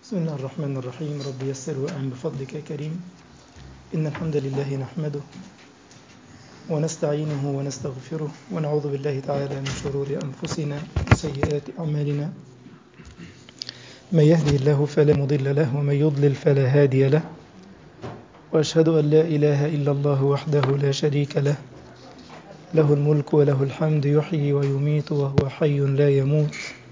بسم الله الرحمن الرحيم رب يسر وأعن بفضلك يا كريم إن الحمد لله نحمده ونستعينه ونستغفره ونعوذ بالله تعالى من شرور أنفسنا وسيئات أعمالنا من يهدي الله فلا مضل له ومن يضلل فلا هادي له وأشهد أن لا إله إلا الله وحده لا شريك له له الملك وله الحمد يحيي ويميت وهو حي لا يموت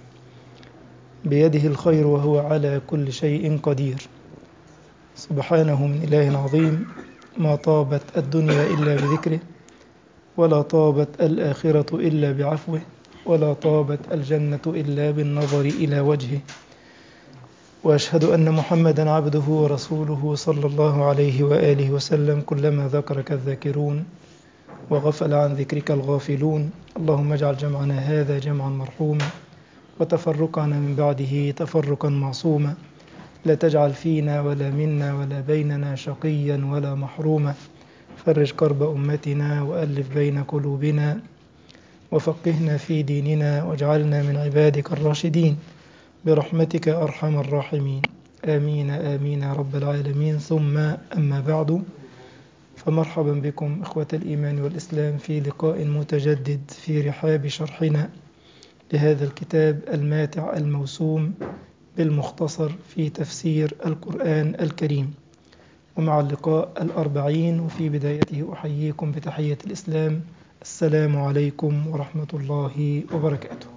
بيده الخير وهو على كل شيء قدير سبحانه من إله عظيم ما طابت الدنيا إلا بذكره ولا طابت الآخرة إلا بعفوه ولا طابت الجنة إلا بالنظر إلى وجهه وأشهد أن محمدا عبده ورسوله صلى الله عليه وآله وسلم كلما ذكرك الذاكرون وغفل عن ذكرك الغافلون اللهم اجعل جمعنا هذا جمعا مرحوما وتفرقنا من بعده تفرقا معصوما لا تجعل فينا ولا منا ولا بيننا شقيا ولا محروما فرج كرب أمتنا وألف بين قلوبنا وفقهنا في ديننا واجعلنا من عبادك الراشدين برحمتك أرحم الراحمين آمين آمين يا رب العالمين ثم أما بعد فمرحبا بكم إخوة الإيمان والإسلام في لقاء متجدد في رحاب شرحنا لهذا الكتاب الماتع الموسوم بالمختصر في تفسير القرآن الكريم ومع اللقاء الأربعين وفي بدايته أحييكم بتحية الإسلام السلام عليكم ورحمة الله وبركاته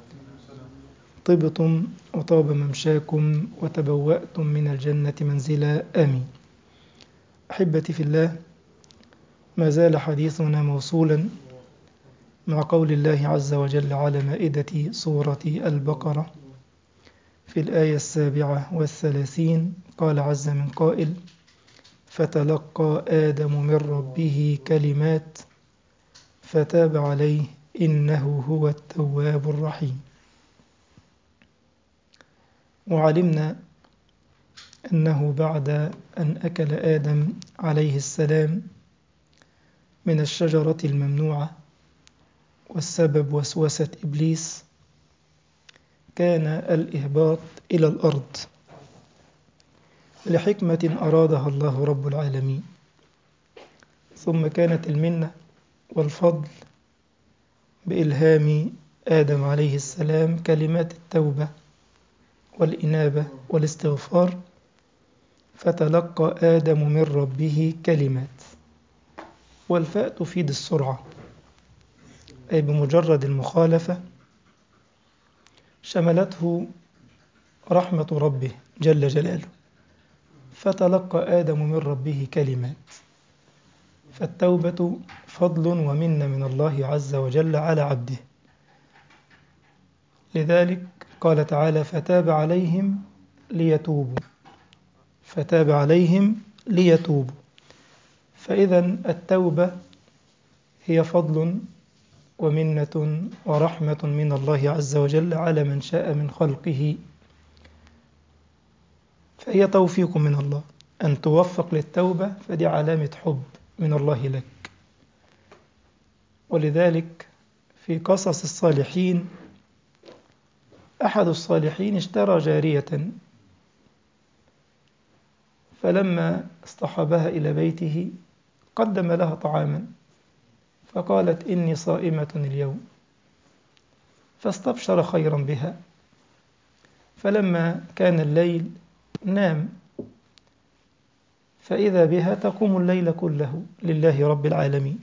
طبتم وطاب ممشاكم وتبوأتم من الجنة منزلا آمين أحبتي في الله ما زال حديثنا موصولا مع قول الله عز وجل على مائدة سورة البقرة في الآية السابعة والثلاثين قال عز من قائل فتلقى آدم من ربه كلمات فتاب عليه إنه هو التواب الرحيم وعلمنا أنه بعد أن أكل آدم عليه السلام من الشجرة الممنوعة والسبب وسوسة إبليس كان الإهباط إلى الأرض لحكمة أرادها الله رب العالمين ثم كانت المنة والفضل بإلهام آدم عليه السلام كلمات التوبة والإنابة والاستغفار فتلقى آدم من ربه كلمات والفاء تفيد السرعة أي بمجرد المخالفة شملته رحمة ربه جل جلاله فتلقى آدم من ربه كلمات فالتوبة فضل ومن من الله عز وجل على عبده لذلك قال تعالى فتاب عليهم ليتوبوا فتاب عليهم ليتوبوا فإذا التوبة هي فضل ومنة ورحمة من الله عز وجل على من شاء من خلقه فهي توفيق من الله أن توفق للتوبة فدي علامة حب من الله لك ولذلك في قصص الصالحين أحد الصالحين اشترى جارية فلما اصطحبها إلى بيته قدم لها طعاما فقالت إني صائمة اليوم فاستبشر خيرا بها فلما كان الليل نام فإذا بها تقوم الليل كله لله رب العالمين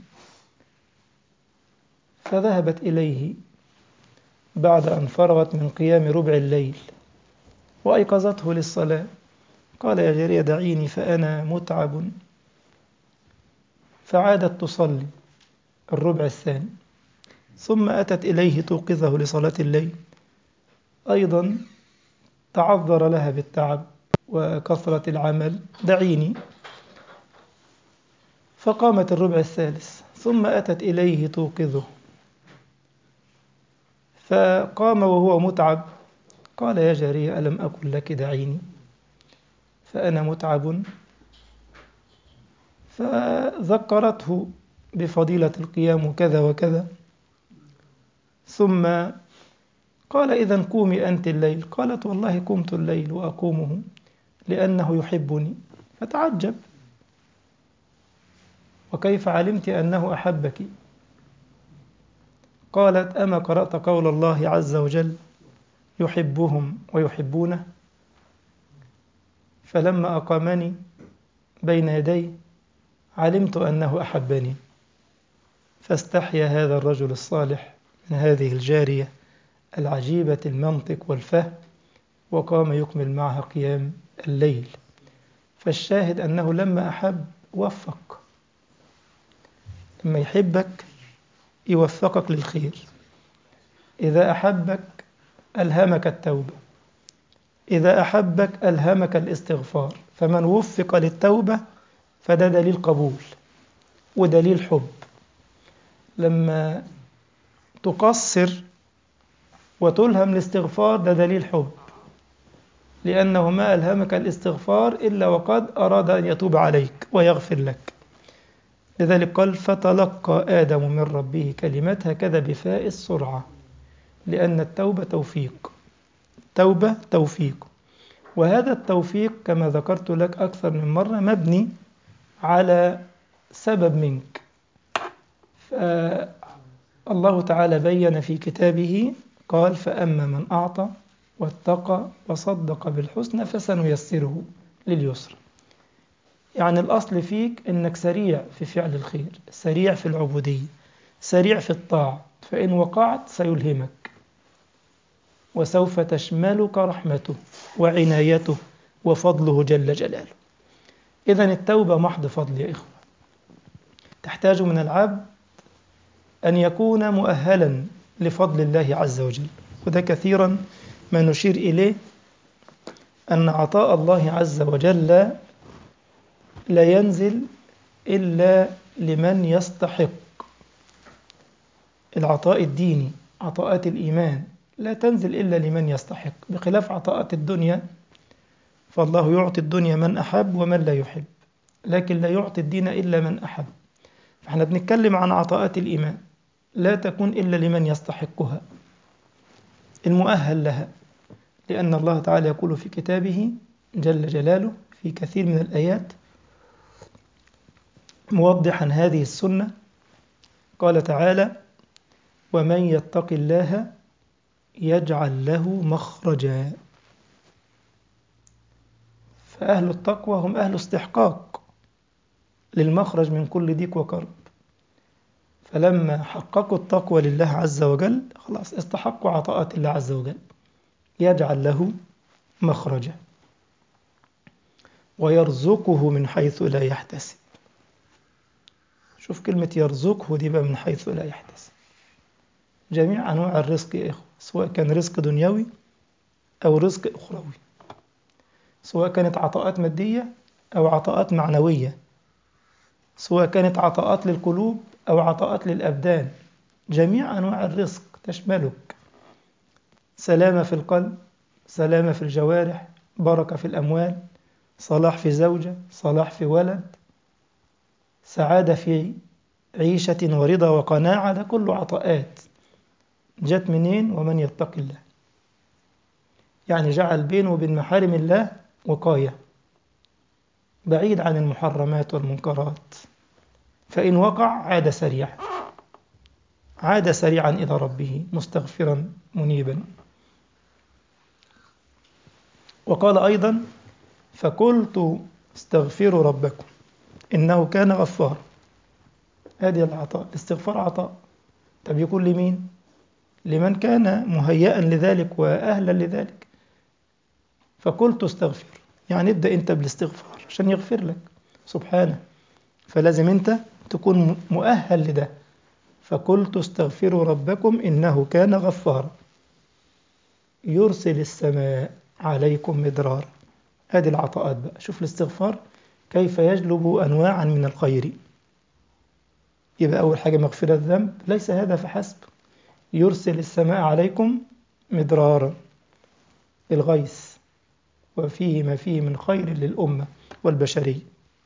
فذهبت إليه بعد أن فرغت من قيام ربع الليل وأيقظته للصلاة قال يا جارية دعيني فأنا متعب فعادت تصلي الربع الثاني ثم أتت إليه توقظه لصلاة الليل أيضا تعذر لها بالتعب وكثرة العمل دعيني فقامت الربع الثالث ثم أتت إليه توقظه فقام وهو متعب قال يا جارية ألم أقل لك دعيني فأنا متعب فذكرته بفضيلة القيام وكذا وكذا ثم قال إذا قومي أنت الليل قالت والله قمت الليل وأقومه لأنه يحبني فتعجب وكيف علمت أنه أحبك قالت أما قرأت قول الله عز وجل يحبهم ويحبونه فلما أقامني بين يديه علمت أنه أحبني فاستحيا هذا الرجل الصالح من هذه الجارية العجيبة المنطق والفهم وقام يكمل معها قيام الليل فالشاهد أنه لما أحب وفق لما يحبك يوفقك للخير إذا أحبك ألهمك التوبة إذا أحبك ألهمك الاستغفار فمن وفق للتوبة فده دليل قبول ودليل حب لما تقصر وتلهم الاستغفار ده دليل حب لأنه ما ألهمك الاستغفار إلا وقد أراد أن يتوب عليك ويغفر لك لذلك قال فتلقى آدم من ربه كلمات هكذا بفاء السرعة لأن التوبة توفيق توبة توفيق وهذا التوفيق كما ذكرت لك أكثر من مرة مبني على سبب منك فالله تعالى بين في كتابه قال فأما من أعطى واتقى وصدق بالحسنى فسنيسره لليسر يعني الأصل فيك أنك سريع في فعل الخير سريع في العبودية سريع في الطاعة فإن وقعت سيلهمك وسوف تشملك رحمته وعنايته وفضله جل جلاله إذا التوبة محض فضل يا إخوة تحتاج من العبد أن يكون مؤهلا لفضل الله عز وجل وده كثيرا ما نشير إليه أن عطاء الله عز وجل لا ينزل إلا لمن يستحق العطاء الديني عطاءات الإيمان لا تنزل إلا لمن يستحق بخلاف عطاءات الدنيا فالله يعطي الدنيا من أحب ومن لا يحب لكن لا يعطي الدين إلا من أحب فاحنا بنتكلم عن عطاءات الإيمان لا تكون إلا لمن يستحقها المؤهل لها لأن الله تعالى يقول في كتابه جل جلاله في كثير من الآيات موضحا هذه السنة قال تعالى ومن يتق الله يجعل له مخرجا فأهل التقوى هم أهل استحقاق للمخرج من كل ضيق وكرب فلما حققوا التقوى لله عز وجل خلاص استحقوا عطاءات الله عز وجل يجعل له مخرجا ويرزقه من حيث لا يحتسب شوف كلمة يرزقه دي بقى من حيث لا يحتسب جميع أنواع الرزق يا إخوة سواء كان رزق دنيوي أو رزق أخروي سواء كانت عطاءات مادية أو عطاءات معنوية سواء كانت عطاءات للقلوب أو عطاءات للأبدان جميع أنواع الرزق تشملك سلامة في القلب سلامة في الجوارح بركة في الأموال صلاح في زوجة صلاح في ولد سعادة في عيشة ورضا وقناعة ده كله عطاءات جت منين ومن يتق الله يعني جعل بينه وبين محارم الله وقاية بعيد عن المحرمات والمنكرات فإن وقع عاد سريعا عاد سريعا إلى ربه مستغفرا منيبا وقال أيضا فقلت استغفروا ربكم إنه كان غفارا هذه العطاء الاستغفار عطاء طب يكون لمين لمن كان مهيئا لذلك وأهلا لذلك فقلت استغفر يعني ابدأ أنت بالاستغفار عشان يغفر لك سبحانه فلازم أنت تكون مؤهل لده فقلت استغفروا ربكم إنه كان غفارا يرسل السماء عليكم مدرارا هذه العطاءات بقى شوف الاستغفار كيف يجلب أنواعا من الخير يبقى أول حاجة مغفرة الذنب ليس هذا فحسب يرسل السماء عليكم مدرارا الغيث وفيه ما فيه من خير للأمة والبشرية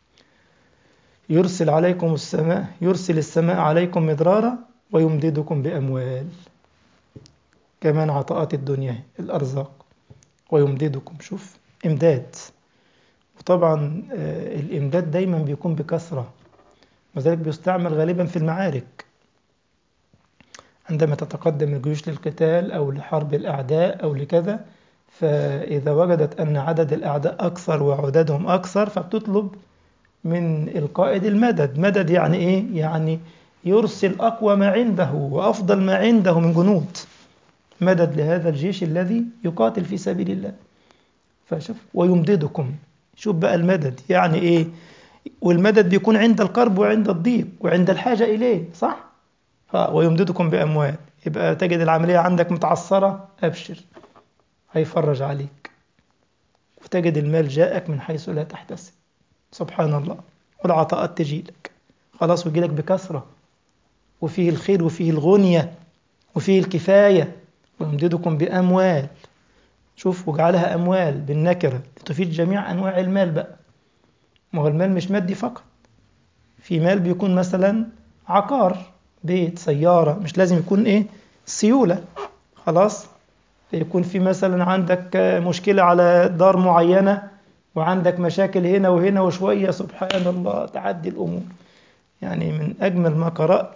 يرسل عليكم السماء يرسل السماء عليكم مدرارا ويمددكم بأموال كمان عطاءات الدنيا الأرزاق ويمددكم شوف إمداد وطبعا الإمداد دايما بيكون بكثرة وذلك بيستعمل غالبا في المعارك عندما تتقدم الجيوش للقتال أو لحرب الأعداء أو لكذا فإذا وجدت أن عدد الأعداء أكثر وعددهم أكثر فبتطلب من القائد المدد مدد يعني إيه؟ يعني يرسل أقوى ما عنده وأفضل ما عنده من جنود مدد لهذا الجيش الذي يقاتل في سبيل الله فشوف ويمددكم شوف بقى المدد يعني إيه والمدد بيكون عند القرب وعند الضيق وعند الحاجة إليه صح ويمددكم بأموال يبقى تجد العملية عندك متعثرة أبشر هيفرج عليك وتجد المال جاءك من حيث لا تحتسب سبحان الله والعطاءات تجيلك خلاص ويجيلك بكثرة وفيه الخير وفيه الغنية وفيه الكفاية ويمددكم بأموال شوف وجعلها أموال بالنكرة لتفيد جميع أنواع المال بقى ما هو المال مش مادي فقط في مال بيكون مثلا عقار بيت سيارة مش لازم يكون إيه سيولة خلاص يكون في مثلا عندك مشكلة على دار معينة وعندك مشاكل هنا وهنا وشوية سبحان الله تعدي الأمور يعني من أجمل ما قرأت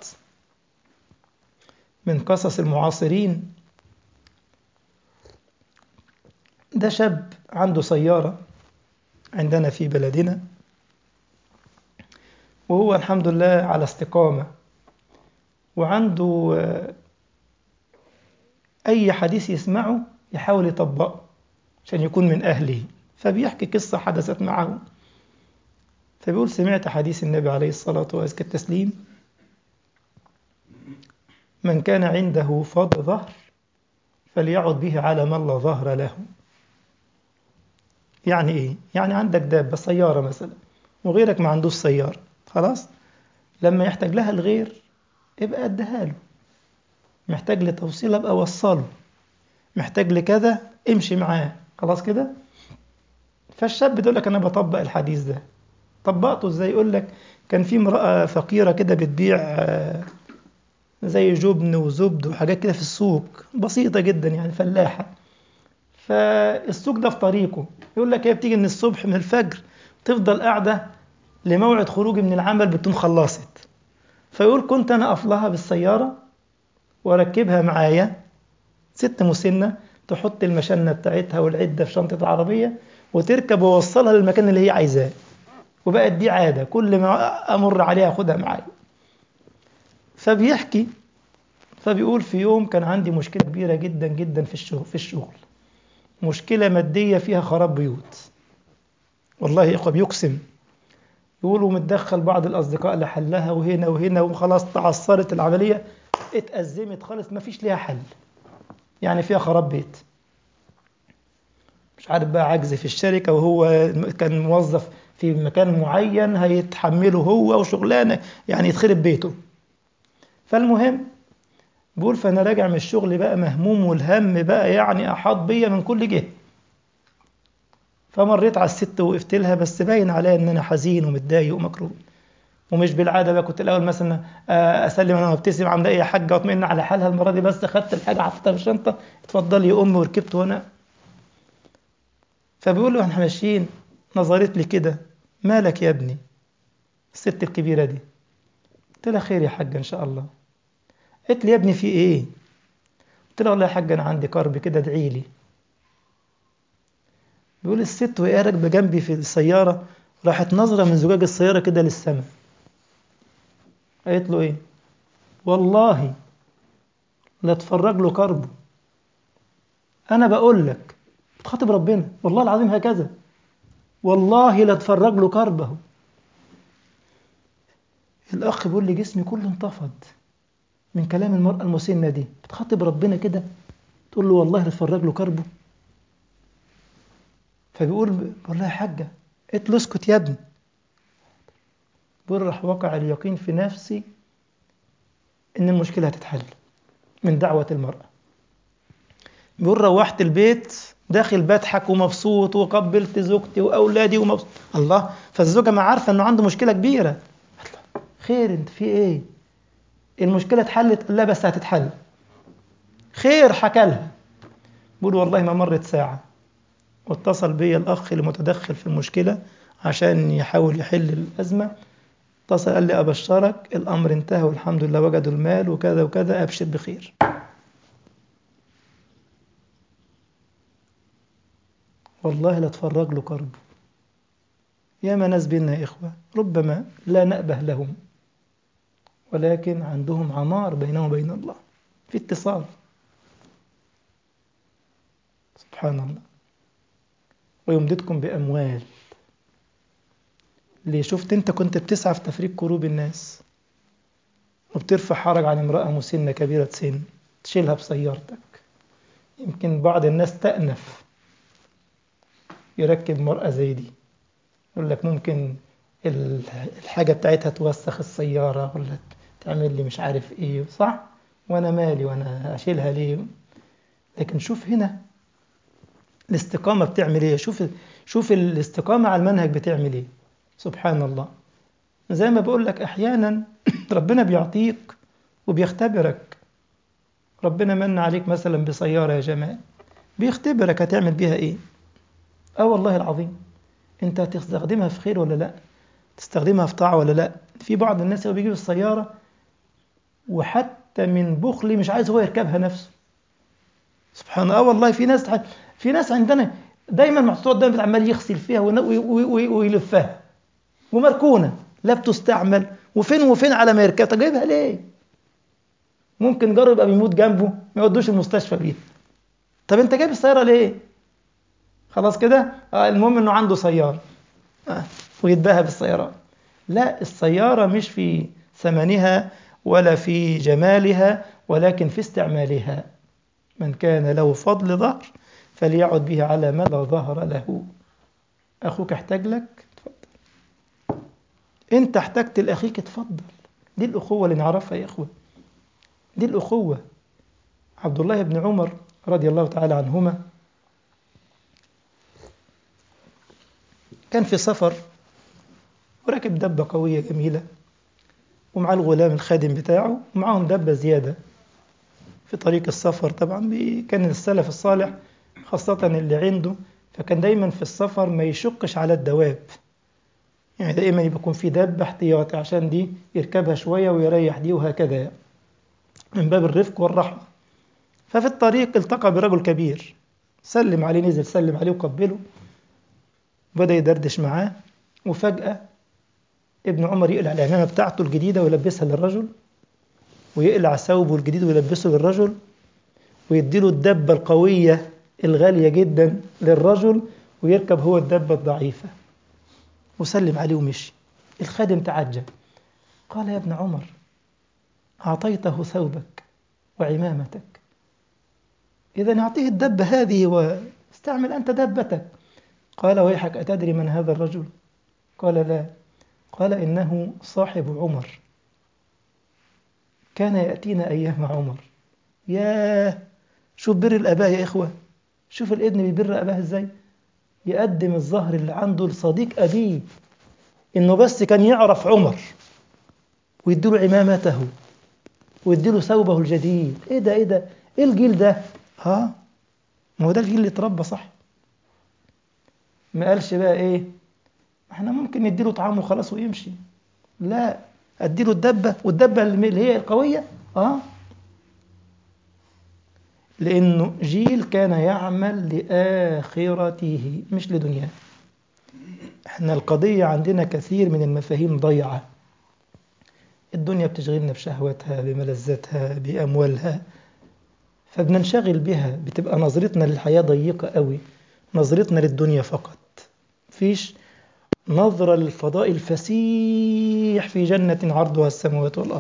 من قصص المعاصرين ده شاب عنده سيارة عندنا في بلدنا وهو الحمد لله على استقامة وعنده أي حديث يسمعه يحاول يطبقه عشان يكون من أهله فبيحكي قصة حدثت معه فبيقول سمعت حديث النبي عليه الصلاة وأزكى التسليم من كان عنده فض ظهر فليعد به على من لا ظهر له يعني إيه؟ يعني عندك دابة سيارة مثلا وغيرك ما عندوش سيارة خلاص لما يحتاج لها الغير ابقى اديها له محتاج لتوصيل ابقى وصله محتاج لكذا امشي معاه خلاص كده فالشاب يقول لك انا بطبق الحديث ده طبقته ازاي يقول لك كان في امراه فقيره كده بتبيع زي جبن وزبد وحاجات كده في السوق بسيطه جدا يعني فلاحه فالسوق ده في طريقه يقول لك هي بتيجي من الصبح من الفجر تفضل قاعده لموعد خروجي من العمل بتكون خلصت فيقول كنت انا اطلها بالسياره واركبها معايا ست مسنه تحط المشنه بتاعتها والعده في شنطه العربيه وتركب ووصلها للمكان اللي هي عايزاه وبقت دي عاده كل ما امر عليها اخدها معايا فبيحكي فبيقول في يوم كان عندي مشكله كبيره جدا جدا في الشغل في الشغل مشكله ماديه فيها خراب بيوت والله يا اخوه بيقسم يقولوا متدخل بعض الأصدقاء لحلها وهنا وهنا وخلاص تعثرت العملية اتأزمت خالص ما فيش ليها حل يعني فيها خراب بيت مش عارف بقى عجز في الشركة وهو كان موظف في مكان معين هيتحمله هو وشغلانة يعني يتخرب بيته فالمهم بيقول فأنا راجع من الشغل بقى مهموم والهم بقى يعني أحاط بيا من كل جهة فمريت على الست وقفت لها بس باين عليا ان انا حزين ومتضايق ومكروه ومش بالعاده بقى كنت الاول مثلا اسلم انا وابتسم عامله ايه يا حاجه واطمئن على حالها المره دي بس خدت الحاجه حطيتها في الشنطه اتفضلي يا امي وركبت وانا فبيقول له احنا ماشيين نظرت لي كده مالك يا ابني الست الكبيره دي قلت لها خير يا حاجه ان شاء الله قالت لي يا ابني في ايه قلت لها والله يا حاجه انا عندي كرب كده ادعي لي بيقول الست وهي راكبه جنبي في السياره راحت نظره من زجاج السياره كده للسماء قالت له ايه والله لا تفرج له كربه انا بقول لك بتخاطب ربنا والله العظيم هكذا والله لا تفرج له كربه الاخ بيقول لي جسمي كله انتفض من كلام المرأة المسنة دي بتخاطب ربنا كده تقول له والله لا تفرج له كربه فبيقول بقول لها يا حاجة قلت له اسكت يا ابني بيقول راح وقع اليقين في نفسي إن المشكلة هتتحل من دعوة المرأة بيقول روحت البيت داخل بضحك ومبسوط وقبلت زوجتي وأولادي ومبسوط الله فالزوجة ما عارفة إنه عنده مشكلة كبيرة خير أنت في إيه؟ المشكلة اتحلت لا بس هتتحل خير حكى لها بيقول والله ما مرت ساعة واتصل بي الأخ المتدخل في المشكلة عشان يحاول يحل الأزمة اتصل قال لي أبشرك الأمر انتهى والحمد لله وجدوا المال وكذا وكذا أبشر بخير والله لا تفرج له كرب يا ما ناس بينا يا إخوة ربما لا نأبه لهم ولكن عندهم عمار بينهم وبين الله في اتصال سبحان الله ويمددكم بأموال ليه شفت انت كنت بتسعى في تفريق كروب الناس وبترفع حرج عن امرأة مسنة كبيرة سن تشيلها بسيارتك يمكن بعض الناس تأنف يركب مرأة زي دي يقول لك ممكن الحاجة بتاعتها توسخ السيارة ولا تعمل لي مش عارف ايه صح وانا مالي وانا اشيلها ليه لكن شوف هنا الاستقامة بتعمل ايه شوف شوف الاستقامة على المنهج بتعمل ايه سبحان الله زي ما بقول لك احيانا ربنا بيعطيك وبيختبرك ربنا من عليك مثلا بسيارة يا جماعة بيختبرك هتعمل بيها ايه اه والله العظيم انت هتستخدمها في خير ولا لا تستخدمها في طاعة ولا لا في بعض الناس هو بيجيب السيارة وحتى من بخل مش عايز هو يركبها نفسه سبحان الله اه والله في ناس في ناس عندنا دايما محطوط قدام عمال يغسل فيها ويلفها ومركونة لا بتستعمل وفين وفين على ما يركبها طب جايبها ليه؟ ممكن جاره يبقى بيموت جنبه ما يودوش المستشفى بيها طب انت جايب السيارة ليه؟ خلاص كده؟ آه المهم انه عنده سيارة آه ويتباهى بالسيارات لا السيارة مش في ثمنها ولا في جمالها ولكن في استعمالها من كان له فضل ظهر فليعد به على ما لا ظهر له أخوك احتاج لك تفضل أنت احتجت لأخيك تفضل دي الأخوة اللي نعرفها يا إخوة دي الأخوة عبد الله بن عمر رضي الله تعالى عنهما كان في سفر وراكب دبة قوية جميلة ومعاه الغلام الخادم بتاعه ومعاهم دبة زيادة في طريق السفر طبعا كان السلف الصالح خاصة اللي عنده فكان دايما في السفر ما يشقش على الدواب يعني دائما يكون في دابة احتياطي عشان دي يركبها شوية ويريح دي وهكذا من باب الرفق والرحمة ففي الطريق التقى برجل كبير سلم عليه نزل سلم عليه وقبله بدأ يدردش معاه وفجأة ابن عمر يقلع العمامة بتاعته الجديدة ويلبسها للرجل ويقلع ثوبه الجديد ويلبسه للرجل ويديله الدبة القوية الغالية جدا للرجل ويركب هو الدبة الضعيفة وسلم عليه ومشي الخادم تعجب قال يا ابن عمر أعطيته ثوبك وعمامتك إذا أعطيه الدبة هذه واستعمل أنت دبتك قال ويحك أتدري من هذا الرجل قال لا قال إنه صاحب عمر كان يأتينا أيام عمر ياه شوف بر الآباء يا إخوة شوف الابن بيبر أباه إزاي يقدم الظهر اللي عنده لصديق أبيه إنه بس كان يعرف عمر ويديله عمامته ويديله ثوبه الجديد إيه ده إيه ده إيه الجيل ده ها ما هو ده الجيل اللي اتربى صح ما قالش بقى إيه احنا ممكن نديله طعام وخلاص ويمشي لا اديله الدبة والدبة اللي هي القوية اه لأنه جيل كان يعمل لآخرته مش لدنياه احنا القضية عندنا كثير من المفاهيم ضيعة الدنيا بتشغلنا بشهوتها بملذاتها بأموالها فبننشغل بها بتبقى نظرتنا للحياة ضيقة قوي نظرتنا للدنيا فقط فيش نظرة للفضاء الفسيح في جنة عرضها السماوات والأرض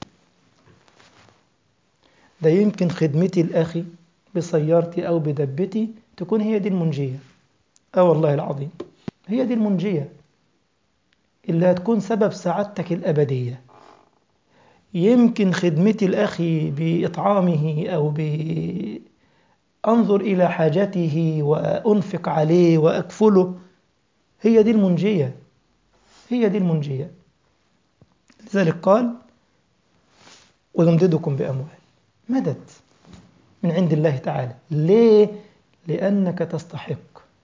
ده يمكن خدمتي لأخي بسيارتي أو بدبتي تكون هي دي المنجية آه والله العظيم هي دي المنجية اللي هتكون سبب سعادتك الأبدية يمكن خدمتي لأخي بإطعامه أو بأنظر إلى حاجته وأنفق عليه وأكفله هي دي المنجية هي دي المنجية لذلك قال ويمددكم بأموال مدد من عند الله تعالى ليه؟ لأنك تستحق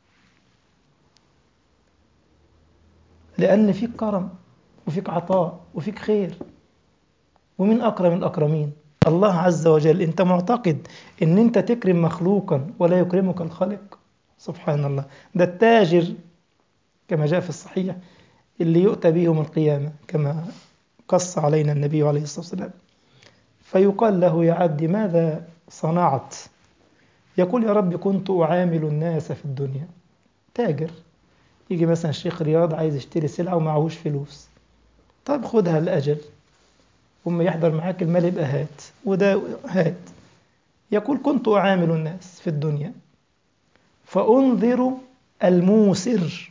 لأن فيك كرم وفيك عطاء وفيك خير ومن أكرم الأكرمين الله عز وجل أنت معتقد أن أنت تكرم مخلوقا ولا يكرمك الخالق سبحان الله ده التاجر كما جاء في الصحيح اللي يؤتى به يوم القيامة كما قص علينا النبي عليه الصلاة والسلام فيقال له يا عبدي ماذا صنعت يقول يا رب كنت أعامل الناس في الدنيا تاجر يجي مثلا الشيخ رياض عايز يشتري سلعة ومعهوش فلوس طب خدها الأجل أما يحضر معاك المال يبقى هات وده هات يقول كنت أعامل الناس في الدنيا فأنذر الموسر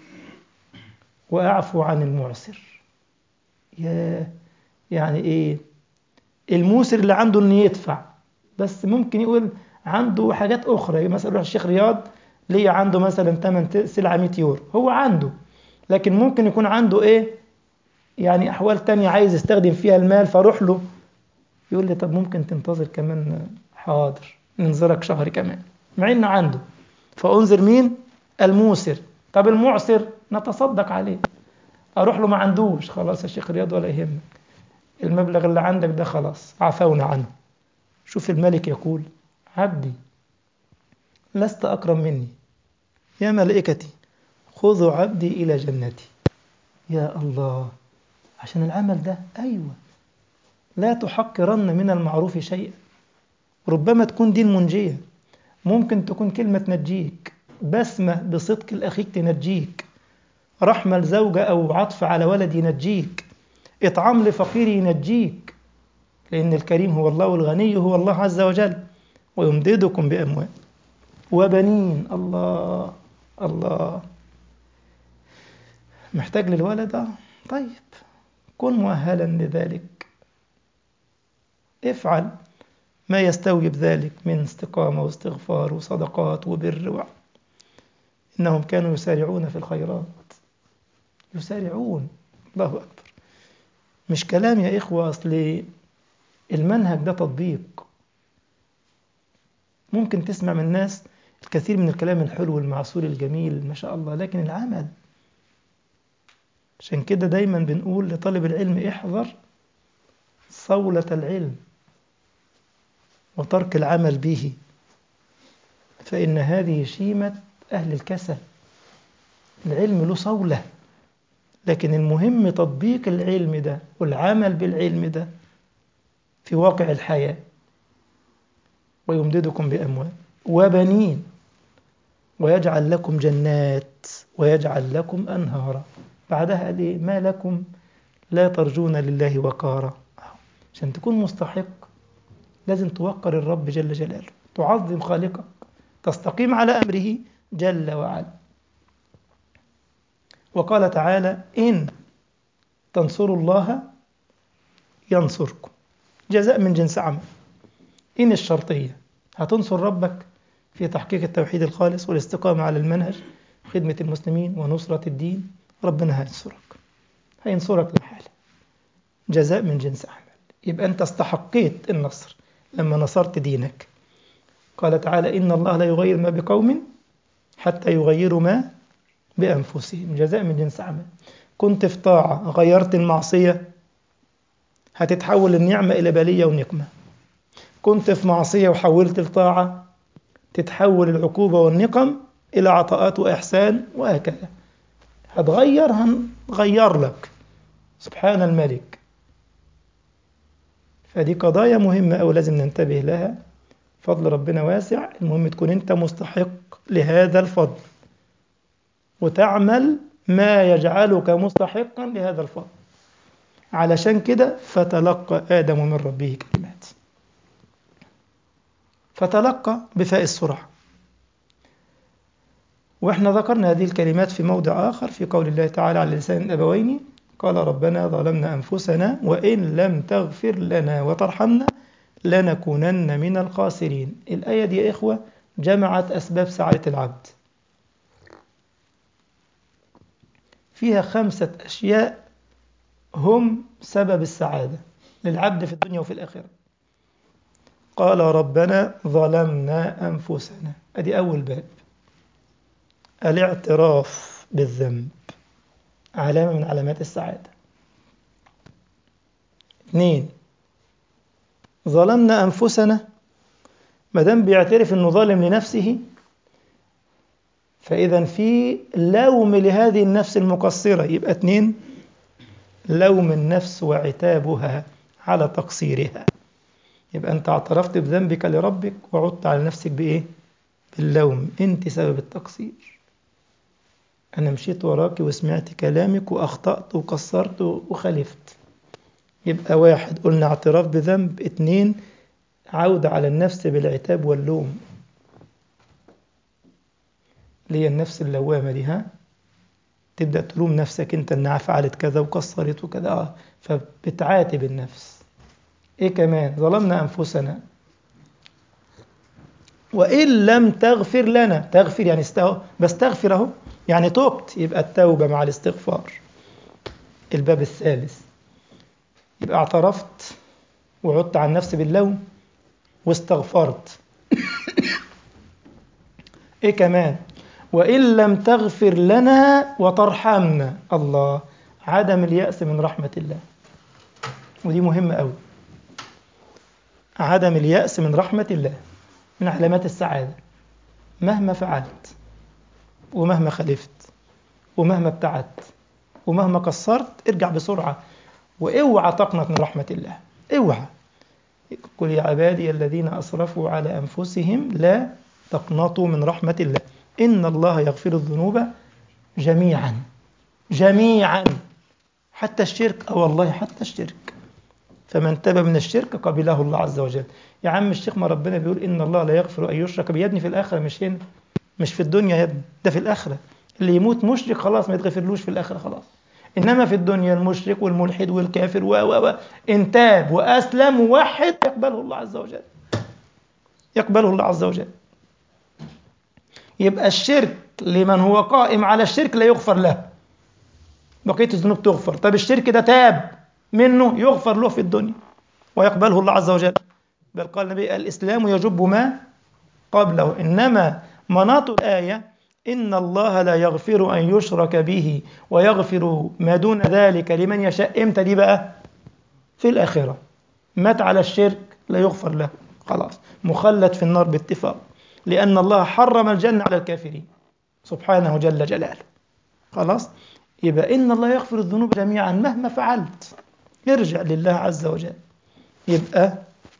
وأعفو عن المعسر يا يعني إيه الموسر اللي عنده إنه يدفع بس ممكن يقول عنده حاجات أخرى مثلا يروح الشيخ رياض ليه عنده مثلا ثمن سلعة 100 يورو هو عنده لكن ممكن يكون عنده إيه يعني أحوال تانية عايز يستخدم فيها المال فاروح له يقول لي طب ممكن تنتظر كمان حاضر ننظرك شهر كمان مع إنه عنده فأنذر مين الموسر طب المعسر نتصدق عليه أروح له ما عندوش خلاص يا شيخ رياض ولا يهمك المبلغ اللي عندك ده خلاص عفونا عنه شوف الملك يقول عبدي لست أكرم مني يا ملائكتي خذوا عبدي إلى جنتي يا الله عشان العمل ده أيوة لا تحقرن من المعروف شيئا ربما تكون دين منجية ممكن تكون كلمة تنجيك بسمة بصدق الأخيك تنجيك رحمة لزوجة أو عطف على ولد ينجيك إطعام لفقير ينجيك لأن الكريم هو الله والغني هو الله عز وجل ويمددكم بأموال وبنين الله الله محتاج للولد آه طيب كن مؤهلا لذلك افعل ما يستوجب ذلك من استقامة واستغفار وصدقات وبر و... إنهم كانوا يسارعون في الخيرات يسارعون الله أكبر مش كلام يا إخوة أصل المنهج ده تطبيق ممكن تسمع من الناس الكثير من الكلام الحلو المعسول الجميل ما شاء الله لكن العمل عشان كده دايما بنقول لطالب العلم احذر صولة العلم وترك العمل به فإن هذه شيمة أهل الكسل العلم له صولة لكن المهم تطبيق العلم ده والعمل بالعلم ده في واقع الحياة ويمددكم بأموال وبنين ويجعل لكم جنات ويجعل لكم أنهارا بعدها قال إيه ما لكم لا ترجون لله وقارا عشان تكون مستحق لازم توقر الرب جل جلاله تعظم خالقك تستقيم على أمره جل وعلا وقال تعالى إن تنصروا الله ينصركم جزاء من جنس عمل إن الشرطية هتنصر ربك في تحقيق التوحيد الخالص والاستقامة على المنهج خدمة المسلمين ونصرة الدين ربنا هينصرك هينصرك لحاله جزاء من جنس عمل يبقى أنت استحقيت النصر لما نصرت دينك قال تعالى إن الله لا يغير ما بقوم حتى يغيروا ما بأنفسهم جزاء من جنس عمل كنت في طاعة غيرت المعصية هتتحول النعمة إلى بلية ونقمة كنت في معصية وحولت الطاعة تتحول العقوبة والنقم إلى عطاءات وإحسان وهكذا هتغير هنغير لك سبحان الملك فدي قضايا مهمة أو لازم ننتبه لها فضل ربنا واسع المهم تكون أنت مستحق لهذا الفضل وتعمل ما يجعلك مستحقا لهذا الفضل علشان كده فتلقى آدم من ربه كلمات فتلقى بفاء السرعة واحنا ذكرنا هذه الكلمات في موضع آخر في قول الله تعالى على لسان الأبوين قال ربنا ظلمنا أنفسنا وإن لم تغفر لنا وترحمنا لنكونن من الخاسرين الآية دي يا إخوة جمعت أسباب سعادة العبد فيها خمسة أشياء هم سبب السعادة للعبد في الدنيا وفي الآخرة قال ربنا ظلمنا أنفسنا أدي أول باب الاعتراف بالذنب علامة من علامات السعادة اثنين ظلمنا أنفسنا ما دام بيعترف انه ظالم لنفسه فإذا في لوم لهذه النفس المقصرة يبقى اتنين لوم النفس وعتابها على تقصيرها يبقى أنت اعترفت بذنبك لربك وعدت على نفسك بإيه؟ باللوم أنت سبب التقصير أنا مشيت وراك وسمعت كلامك وأخطأت وقصرت وخالفت يبقى واحد قلنا اعتراف بذنب اتنين عودة على النفس بالعتاب واللوم ليه النفس اللوامة دي ها تبدأ تلوم نفسك انت انها فعلت كذا وقصرت وكذا اه فبتعاتب النفس ايه كمان ظلمنا انفسنا وان لم تغفر لنا تغفر يعني استو... بستغفر اهو يعني توبت يبقى التوبة مع الاستغفار الباب الثالث يبقى اعترفت وعدت عن نفسي باللوم واستغفرت ايه كمان وان لم تغفر لنا وترحمنا الله عدم اليأس من رحمة الله ودي مهمة قوي عدم اليأس من رحمة الله من علامات السعادة مهما فعلت ومهما خلفت ومهما ابتعدت ومهما قصرت ارجع بسرعة واوعى تقنط من رحمة الله اوعى قل يا عبادي الذين أسرفوا على أنفسهم لا تقنطوا من رحمة الله إن الله يغفر الذنوب جميعا جميعا حتى الشرك أو والله حتى الشرك فمن تاب من الشرك قبله الله عز وجل يا عم الشيخ ما ربنا بيقول إن الله لا يغفر أن يشرك به يا ابني في الآخرة مش هنا مش في الدنيا يا ابني ده في الآخرة اللي يموت مشرك خلاص ما يتغفرلوش في الآخرة خلاص إنما في الدنيا المشرك والملحد والكافر و و إن تاب وأسلم ووحد يقبله الله عز وجل يقبله الله عز وجل يبقى الشرك لمن هو قائم على الشرك لا يغفر له بقية الذنوب تغفر طب الشرك ده تاب منه يغفر له في الدنيا ويقبله الله عز وجل بل قال النبي الإسلام يجب ما قبله إنما مناط الآية إن الله لا يغفر أن يشرك به ويغفر ما دون ذلك لمن يشاء إمتى دي بقى في الآخرة مات على الشرك لا يغفر له خلاص مخلد في النار باتفاق لأن الله حرم الجنة على الكافرين سبحانه جل جلاله خلاص يبقى إن الله يغفر الذنوب جميعا مهما فعلت ارجع لله عز وجل يبقى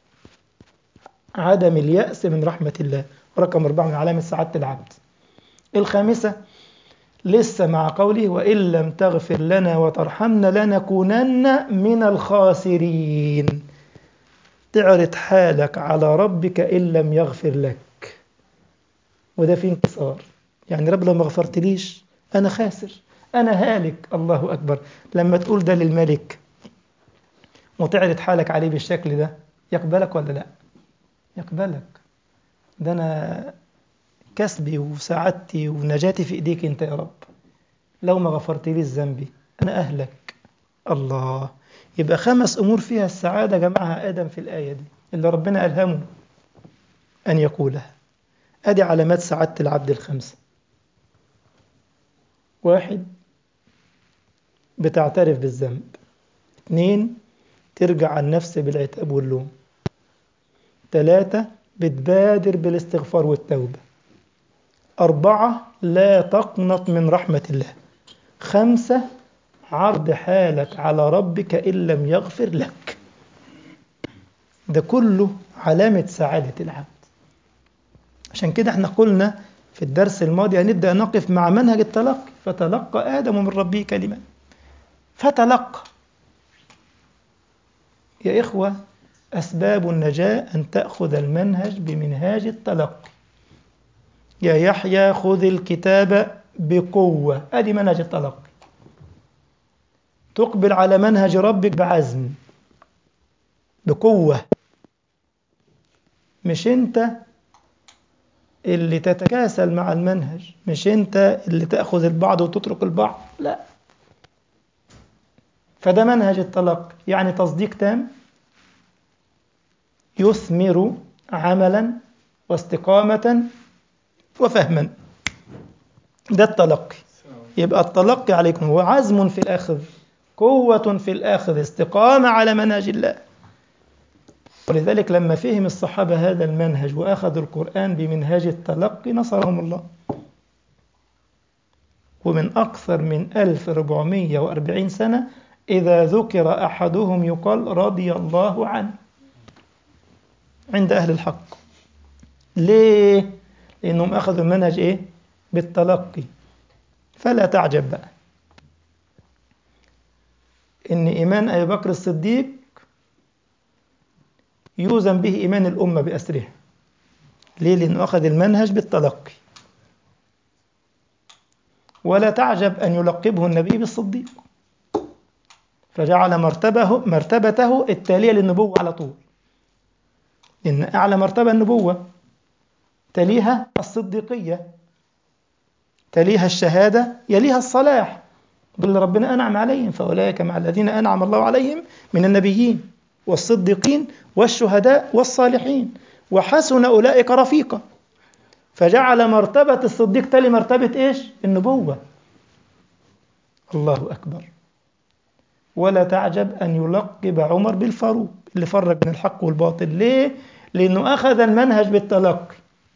عدم اليأس من رحمة الله رقم أربعة من علامة سعادة العبد الخامسة لسه مع قوله وإن لم تغفر لنا وترحمنا لنكونن من الخاسرين تعرض حالك على ربك إن لم يغفر لك وده في انكسار يعني رب لو ما غفرتليش أنا خاسر أنا هالك الله أكبر لما تقول ده للملك وتعرض حالك عليه بالشكل ده يقبلك ولا لا يقبلك ده أنا كسبي وسعادتي ونجاتي في إيديك أنت يا رب لو ما غفرت لي ذنبي أنا أهلك الله يبقى خمس أمور فيها السعادة جمعها آدم في الآية دي اللي ربنا ألهمه أن يقولها أدي علامات سعادة العبد الخمسة واحد بتعترف بالذنب اثنين ترجع عن نفس بالعتاب واللوم ثلاثة بتبادر بالاستغفار والتوبة أربعة لا تقنط من رحمة الله خمسة عرض حالك على ربك إن لم يغفر لك ده كله علامة سعادة العبد عشان كده احنا قلنا في الدرس الماضي هنبدأ نقف مع منهج التلقي فتلقى آدم من ربه كلمة فتلقى يا إخوة أسباب النجاة أن تأخذ المنهج بمنهاج التلقي يا يحيى خذ الكتاب بقوة أدي منهج التلقي تقبل على منهج ربك بعزم بقوة مش أنت اللي تتكاسل مع المنهج مش أنت اللي تأخذ البعض وتترك البعض لا فده منهج التلقي يعني تصديق تام يثمر عملا واستقامة وفهما ده التلقي يبقى التلقي عليكم هو عزم في الأخذ قوة في الأخذ استقامة على منهج الله ولذلك لما فهم الصحابة هذا المنهج وأخذوا القرآن بمنهاج التلقي نصرهم الله ومن أكثر من 1440 سنة إذا ذكر أحدهم يقال رضي الله عنه عند أهل الحق ليه؟ لأنهم أخذوا المنهج إيه؟ بالتلقي فلا تعجب بقى إن إيمان أبي بكر الصديق يوزن به إيمان الأمة بأسرها ليه؟ لأنه أخذ المنهج بالتلقي ولا تعجب أن يلقبه النبي بالصديق فجعل مرتبه مرتبته التالية للنبوة على طول إن أعلى مرتبة النبوة تليها الصديقية تليها الشهادة يليها الصلاح باللي ربنا أنعم عليهم فأولئك مع الذين أنعم الله عليهم من النبيين والصديقين والشهداء والصالحين وحسن أولئك رفيقا فجعل مرتبة الصديق تلي مرتبة إيش؟ النبوة الله أكبر ولا تعجب أن يلقب عمر بالفاروق اللي فرق بين الحق والباطل ليه؟ لأنه أخذ المنهج بالتلقي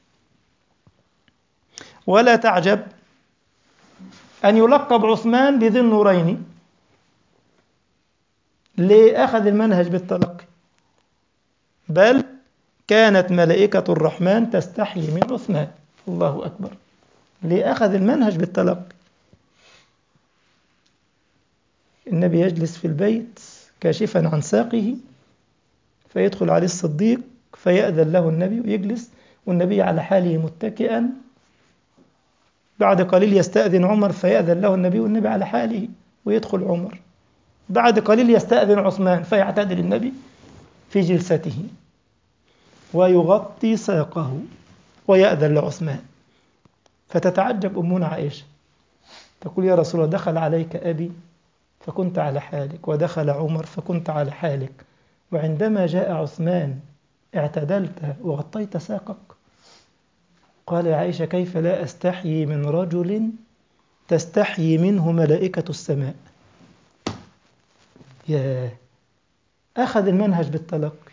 ولا تعجب أن يلقب عثمان بذي النورين ليه أخذ المنهج بالتلقي بل كانت ملائكة الرحمن تستحيي من عثمان الله أكبر ليه أخذ المنهج بالتلقي النبي يجلس في البيت كاشفا عن ساقه فيدخل عليه الصديق فيأذن له النبي ويجلس والنبي على حاله متكئا بعد قليل يستأذن عمر فيأذن له النبي والنبي على حاله ويدخل عمر بعد قليل يستأذن عثمان فيعتدل النبي في جلسته ويغطي ساقه ويأذن لعثمان فتتعجب أمنا عائشة تقول يا رسول الله دخل عليك أبي فكنت على حالك ودخل عمر فكنت على حالك وعندما جاء عثمان اعتدلت وغطيت ساقك قال يا عائشة كيف لا أستحيي من رجل تستحيي منه ملائكة السماء يا أخذ المنهج بالتلقي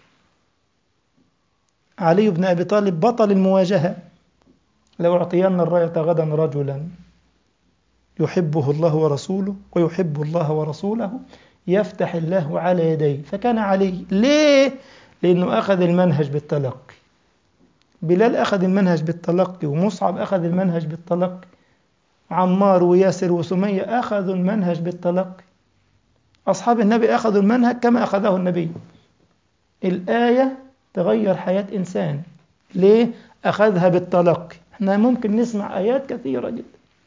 علي بن أبي طالب بطل المواجهة لو أعطينا الراية غدا رجلا يحبه الله ورسوله ويحب الله ورسوله يفتح الله على يديه فكان علي ليه؟ لأنه أخذ المنهج بالتلقي بلال أخذ المنهج بالتلقي ومصعب أخذ المنهج بالتلقي عمار وياسر وسمية أخذوا المنهج بالتلقي أصحاب النبي أخذوا المنهج كما أخذه النبي الآية تغير حياة إنسان ليه؟ أخذها بالتلقي احنا ممكن نسمع آيات كثيرة جدا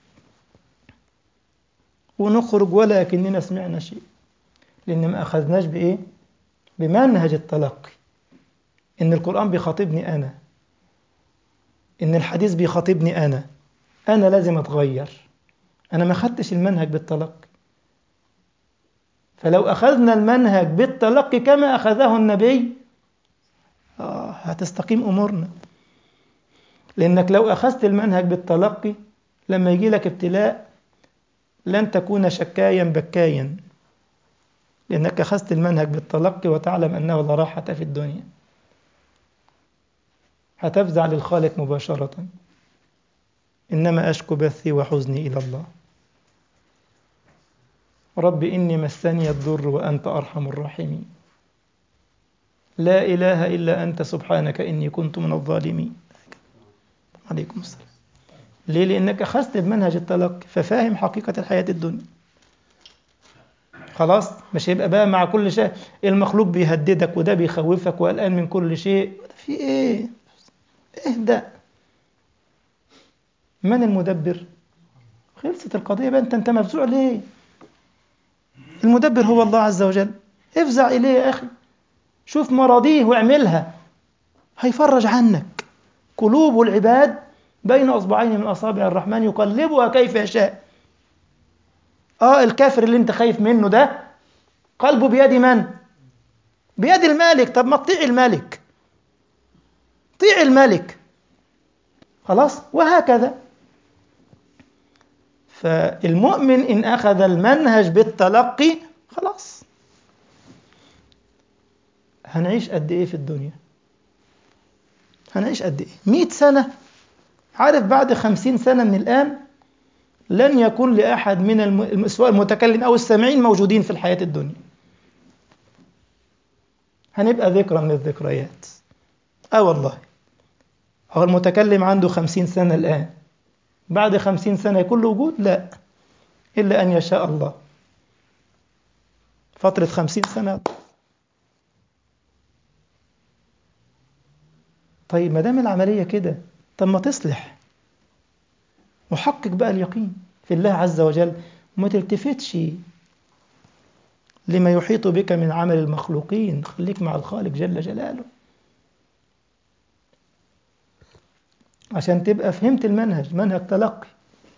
ونخرج ولا كأننا سمعنا شيء لأن ما أخذناش بإيه؟ بمنهج التلقي إن القرآن بيخاطبني أنا إن الحديث بيخاطبني أنا أنا لازم أتغير أنا ما خدتش المنهج بالتلقي فلو أخذنا المنهج بالتلقي كما أخذه النبي آه هتستقيم أمورنا لأنك لو أخذت المنهج بالتلقي لما يجي لك ابتلاء لن تكون شكايا بكايا لأنك أخذت المنهج بالتلقي وتعلم أنه لا راحة في الدنيا هتفزع للخالق مباشرة إنما أشكو بثي وحزني إلى الله رب إني مسني الضر وأنت أرحم الراحمين لا إله إلا أنت سبحانك إني كنت من الظالمين عليكم السلام ليه؟ لأنك أخذت بمنهج التلقي ففاهم حقيقة الحياة الدنيا خلاص مش هيبقى بقى مع كل شيء المخلوق بيهددك وده بيخوفك وقلقان من كل شيء في ايه اهدأ من المدبر خلصت القضية بقى انت انت مفزوع ليه المدبر هو الله عز وجل افزع إليه يا أخي شوف مراضيه واعملها هيفرج عنك قلوب العباد بين أصبعين من أصابع الرحمن يقلبها كيف يشاء آه الكافر اللي أنت خايف منه ده قلبه بيد من؟ بيد الملك طب ما تطيع الملك طيع الملك خلاص وهكذا فالمؤمن إن أخذ المنهج بالتلقي خلاص هنعيش قد إيه في الدنيا هنعيش قد إيه مئة سنة عارف بعد خمسين سنة من الآن لن يكون لأحد من سواء المتكلم أو السامعين موجودين في الحياة الدنيا هنبقى ذكرى من الذكريات آه والله هو المتكلم عنده خمسين سنة الآن بعد خمسين سنة يكون له وجود لا إلا أن يشاء الله فترة خمسين سنة طيب ما دام العملية كده طب ما تصلح وحقق بقى اليقين في الله عز وجل وما تلتفتش لما يحيط بك من عمل المخلوقين خليك مع الخالق جل جلاله عشان تبقى فهمت المنهج منهج تلقي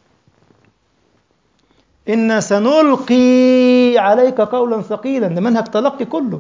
إن سنلقي عليك قولا ثقيلا ده منهج تلقي كله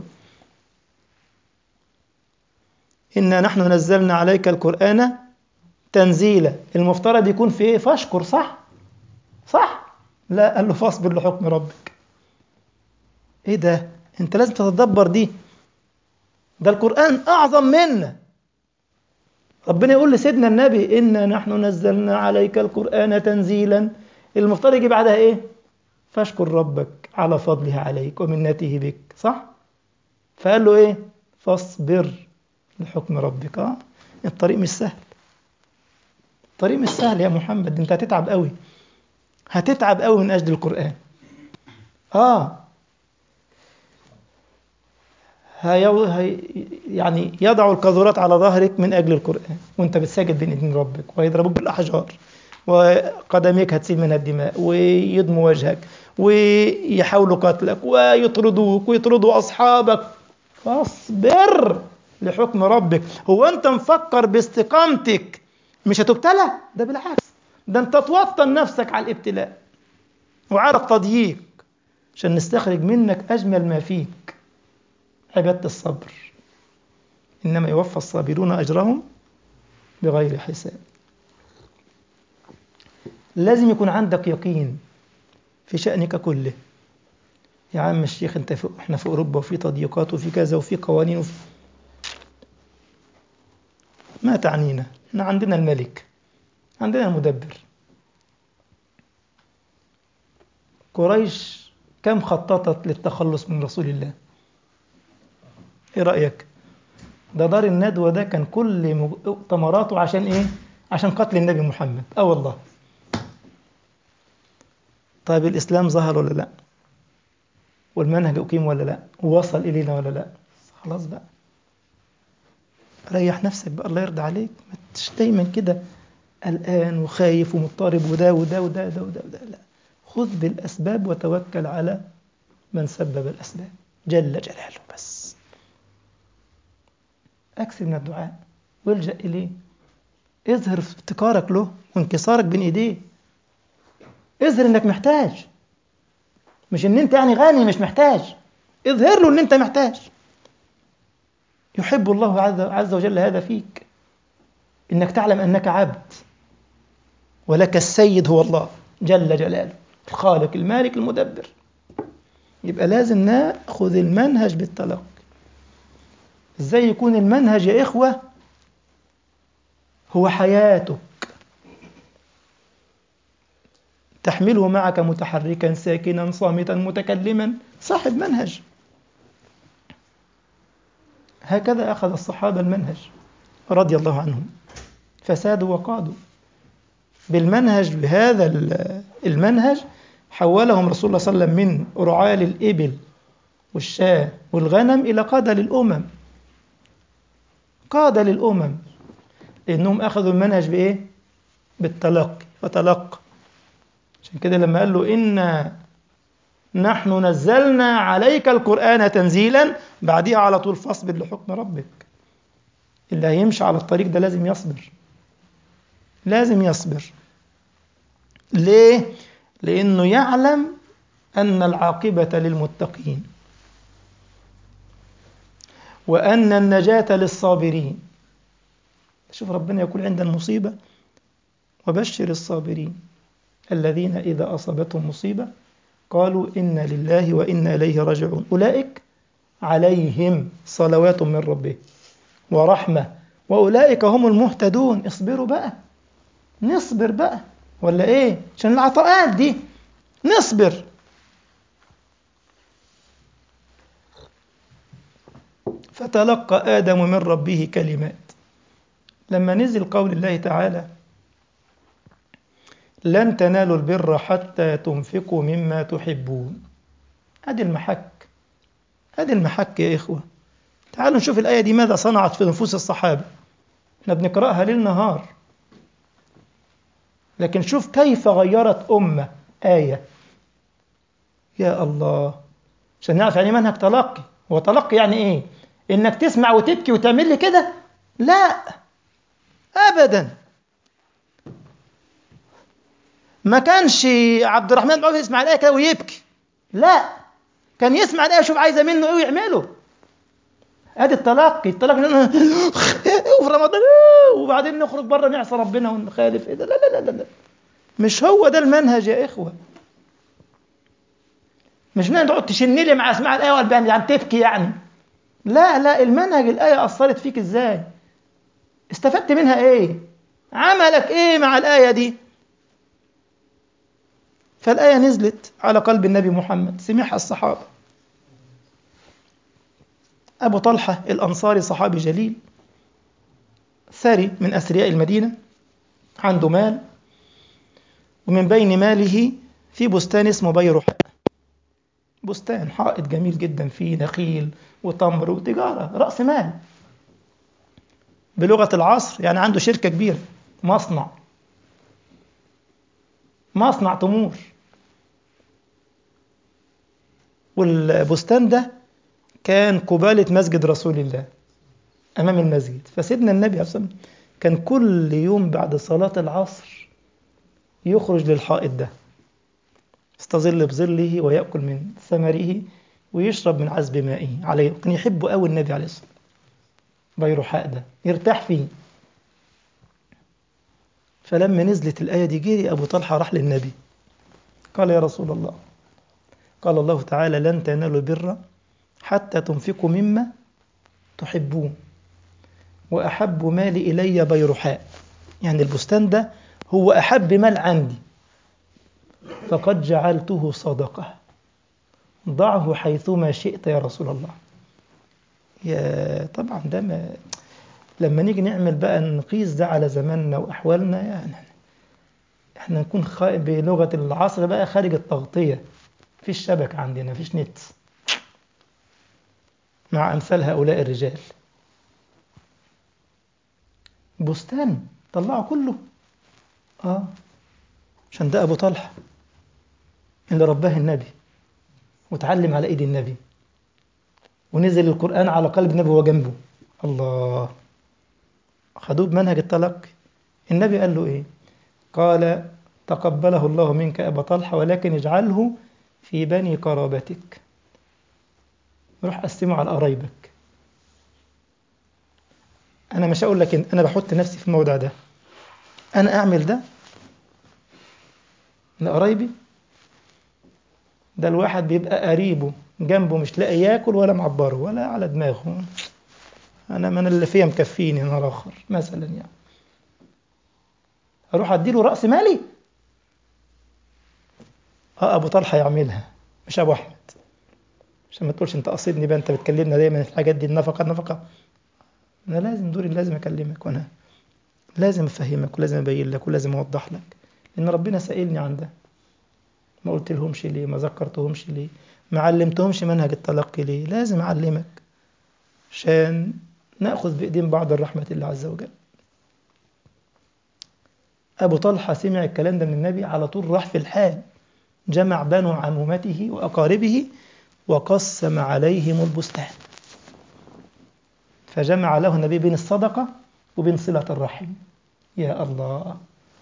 إنا نحن نزلنا عليك القرآن تنزيلا المفترض يكون في إيه فاشكر صح صح لا قال له فاصبر لحكم ربك إيه ده أنت لازم تتدبر دي ده القرآن أعظم منا ربنا يقول لسيدنا النبي إنا نحن نزلنا عليك القرآن تنزيلا المفترض يجي بعدها إيه فاشكر ربك على فضله عليك ومنته بك صح فقال له إيه فاصبر لحكم ربك آه الطريق مش سهل الطريق مش سهل يا محمد انت هتتعب قوي هتتعب قوي من اجل القران اه هيو هي يعني يضع القاذورات على ظهرك من اجل القران وانت بتساجد بين ايدين ربك ويضربوك بالاحجار وقدميك هتسيل منها الدماء ويدموا وجهك ويحاولوا قتلك ويطردوك ويطردوا اصحابك فاصبر لحكم ربك هو انت مفكر باستقامتك مش هتبتلى ده بالعكس ده انت توطن نفسك على الابتلاء وعلى التضييق عشان نستخرج منك اجمل ما فيك عباده الصبر انما يوفى الصابرون اجرهم بغير حساب لازم يكون عندك يقين في شأنك كله يا عم الشيخ انت في احنا في اوروبا وفي تضييقات وفي كذا وفي قوانين وفي ما تعنينا احنا عندنا الملك عندنا المدبر قريش كم خططت للتخلص من رسول الله ايه رأيك ده دار الندوة ده كان كل مؤتمراته عشان ايه عشان قتل النبي محمد اه والله طيب الإسلام ظهر ولا لا والمنهج أقيم ولا لا ووصل إلينا ولا لا خلاص بقى ريح نفسك بقى الله يرضى عليك ما تش دايما كده قلقان وخايف ومضطرب وده وده وده وده وده, وده لا خذ بالأسباب وتوكل على من سبب الأسباب جل جلاله بس أكثر من الدعاء والجأ إليه اظهر افتقارك له وانكسارك بين إيديه اظهر إنك محتاج مش إن أنت يعني غني مش محتاج اظهر له إن أنت محتاج يحب الله عز وجل هذا فيك إنك تعلم أنك عبد ولك السيد هو الله جل جلاله الخالق المالك المدبر يبقى لازم ناخذ المنهج بالتلقي ازاي يكون المنهج يا إخوة هو حياتك تحمله معك متحركا ساكنا صامتا متكلما صاحب منهج هكذا أخذ الصحابة المنهج رضي الله عنهم فسادوا وقادوا بالمنهج بهذا المنهج حولهم رسول الله صلى الله عليه وسلم من رعاة الإبل والشاة والغنم إلى قادة للأمم قادة للأمم لأنهم أخذوا المنهج بإيه؟ بالتلقي فتلقى عشان كده لما قال له إنا نحن نزلنا عليك القرآن تنزيلا بعديها على طول فاصبر لحكم ربك اللي هيمشي على الطريق ده لازم يصبر لازم يصبر ليه؟ لأنه يعلم أن العاقبة للمتقين وأن النجاة للصابرين شوف ربنا يقول عند المصيبة وبشر الصابرين الذين إذا أصابتهم مصيبة قالوا إنا لله وإنا إليه راجعون أولئك عليهم صلوات من ربهم ورحمة وأولئك هم المهتدون اصبروا بقى نصبر بقى ولا إيه عشان العطاءات دي نصبر فتلقى آدم من ربه كلمات لما نزل قول الله تعالى لن تنالوا البر حتى تنفقوا مما تحبون ادي المحك ادي المحك يا إخوة تعالوا نشوف الآية دي ماذا صنعت في نفوس الصحابة احنا بنقرأها ليل نهار لكن شوف كيف غيرت أمة آية يا الله عشان نعرف يعني منهج تلقي هو تلقي يعني ايه انك تسمع وتبكي وتعمل لي كده لا ابدا ما كانش عبد الرحمن بن عوف يسمع الايه كده ويبكي لا كان يسمع الايه ويشوف عايزه منه ايه ويعمله ادي التلقي التلقي وفي رمضان وبعدين نخرج بره نعصى ربنا ونخالف ايه ده لا لا لا لا مش هو ده المنهج يا اخوه مش انها تقعد تشن لي مع اسماع الايه والبيان يعني تبكي يعني لا لا المنهج الايه اثرت فيك ازاي استفدت منها ايه عملك ايه مع الايه دي فالايه نزلت على قلب النبي محمد سمعها الصحابه ابو طلحه الانصاري صحابي جليل ثري من اثرياء المدينه عنده مال ومن بين ماله في بستان اسمه بيرحاء بستان حائط جميل جدا فيه نخيل وتمر وتجارة رأس مال بلغة العصر يعني عنده شركة كبيرة مصنع مصنع تمور والبستان ده كان قبالة مسجد رسول الله أمام المسجد فسيدنا النبي عليه الصلاة والسلام كان كل يوم بعد صلاة العصر يخرج للحائط ده يستظل بظله ويأكل من ثمره ويشرب من عذب مائه عليه كان يحبه قوي النبي عليه الصلاة والسلام بيروحاء ده يرتاح فيه فلما نزلت الآية دي جري أبو طلحة راح للنبي قال يا رسول الله قال الله تعالى لن تنالوا البر حتى تنفقوا مما تحبون وأحب مالي إلي بيرحاء يعني البستان ده هو أحب مال عندي فقد جعلته صدقة ضعه حيثما شئت يا رسول الله يا طبعا ده ما لما نيجي نعمل بقى نقيس ده على زماننا وأحوالنا يعني احنا نكون خ... بلغة العصر بقى خارج التغطية فيش شبكة عندنا فيش نت مع أمثال هؤلاء الرجال بستان طلعوا كله اه عشان ده أبو طلحة اللي رباه النبي وتعلم على ايد النبي ونزل القرآن على قلب النبي وهو جنبه الله خدوه بمنهج التلقي النبي قال له ايه قال تقبله الله منك أبا طلحة ولكن اجعله في بني قرابتك روح قسمه على قرايبك أنا مش هقول لك إن أنا بحط نفسي في الموضع ده أنا أعمل ده لقرايبي ده الواحد بيبقى قريبه جنبه مش لاقي ياكل ولا معبره ولا على دماغه انا من اللي فيها مكفيني نهار اخر مثلا يعني اروح اديله راس مالي اه ابو طلحه يعملها مش ابو احمد عشان ما تقولش انت قصدني بقى انت بتكلمنا دايما في الحاجات دي النفقه النفقه انا لازم دوري لازم اكلمك وانا لازم افهمك ولازم ابين لك ولازم اوضح لك لان ربنا سائلني عن ده ما قلت لهمش ليه ما ذكرتهمش ليه ما علمتهمش منهج التلقي ليه لازم أعلمك عشان نأخذ بإيدين بعض الرحمة الله عز وجل أبو طلحة سمع الكلام ده من النبي على طول راح في الحال جمع بنو عمومته وأقاربه وقسم عليهم البستان فجمع له النبي بين الصدقة وبين صلة الرحم يا الله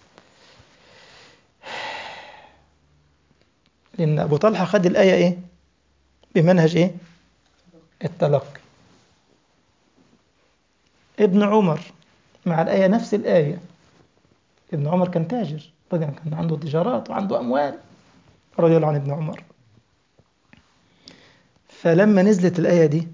لأن أبو طلحة خد الآية إيه؟ بمنهج إيه؟ التلقي ابن عمر مع الآية نفس الآية ابن عمر كان تاجر رجل كان عنده تجارات وعنده أموال رضي الله عن ابن عمر فلما نزلت الآية دي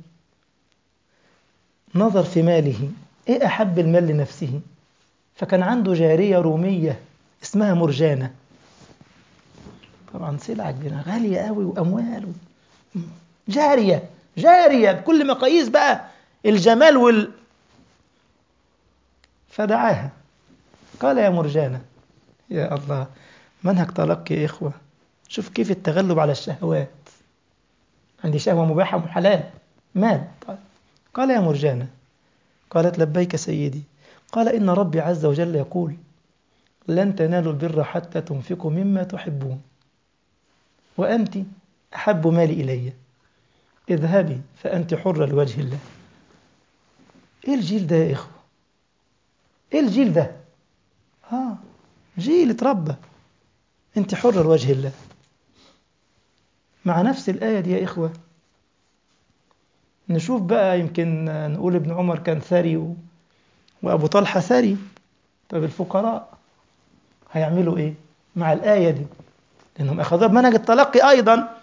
نظر في ماله إيه أحب المال لنفسه فكان عنده جارية رومية اسمها مرجانة طبعا سلعة كبيرة غالية قوي وأموال جارية جارية بكل مقاييس بقى الجمال وال فدعاها قال يا مرجانة يا الله منهج تلقي يا إخوة شوف كيف التغلب على الشهوات عندي شهوة مباحة وحلال مال طيب. قال يا مرجانة قالت لبيك سيدي قال إن ربي عز وجل يقول لن تنالوا البر حتى تنفقوا مما تحبون وأنت أحب مالي إلي اذهبي فأنت حرة لوجه الله إيه الجيل ده يا إخوة إيه الجيل ده آه جيل اتربى أنت حرة لوجه الله مع نفس الآية دي يا إخوة نشوف بقى يمكن نقول ابن عمر كان ثري و... وأبو طلحة ثري طب الفقراء هيعملوا إيه مع الآية دي لأنهم أخذوا بمنهج التلقي أيضا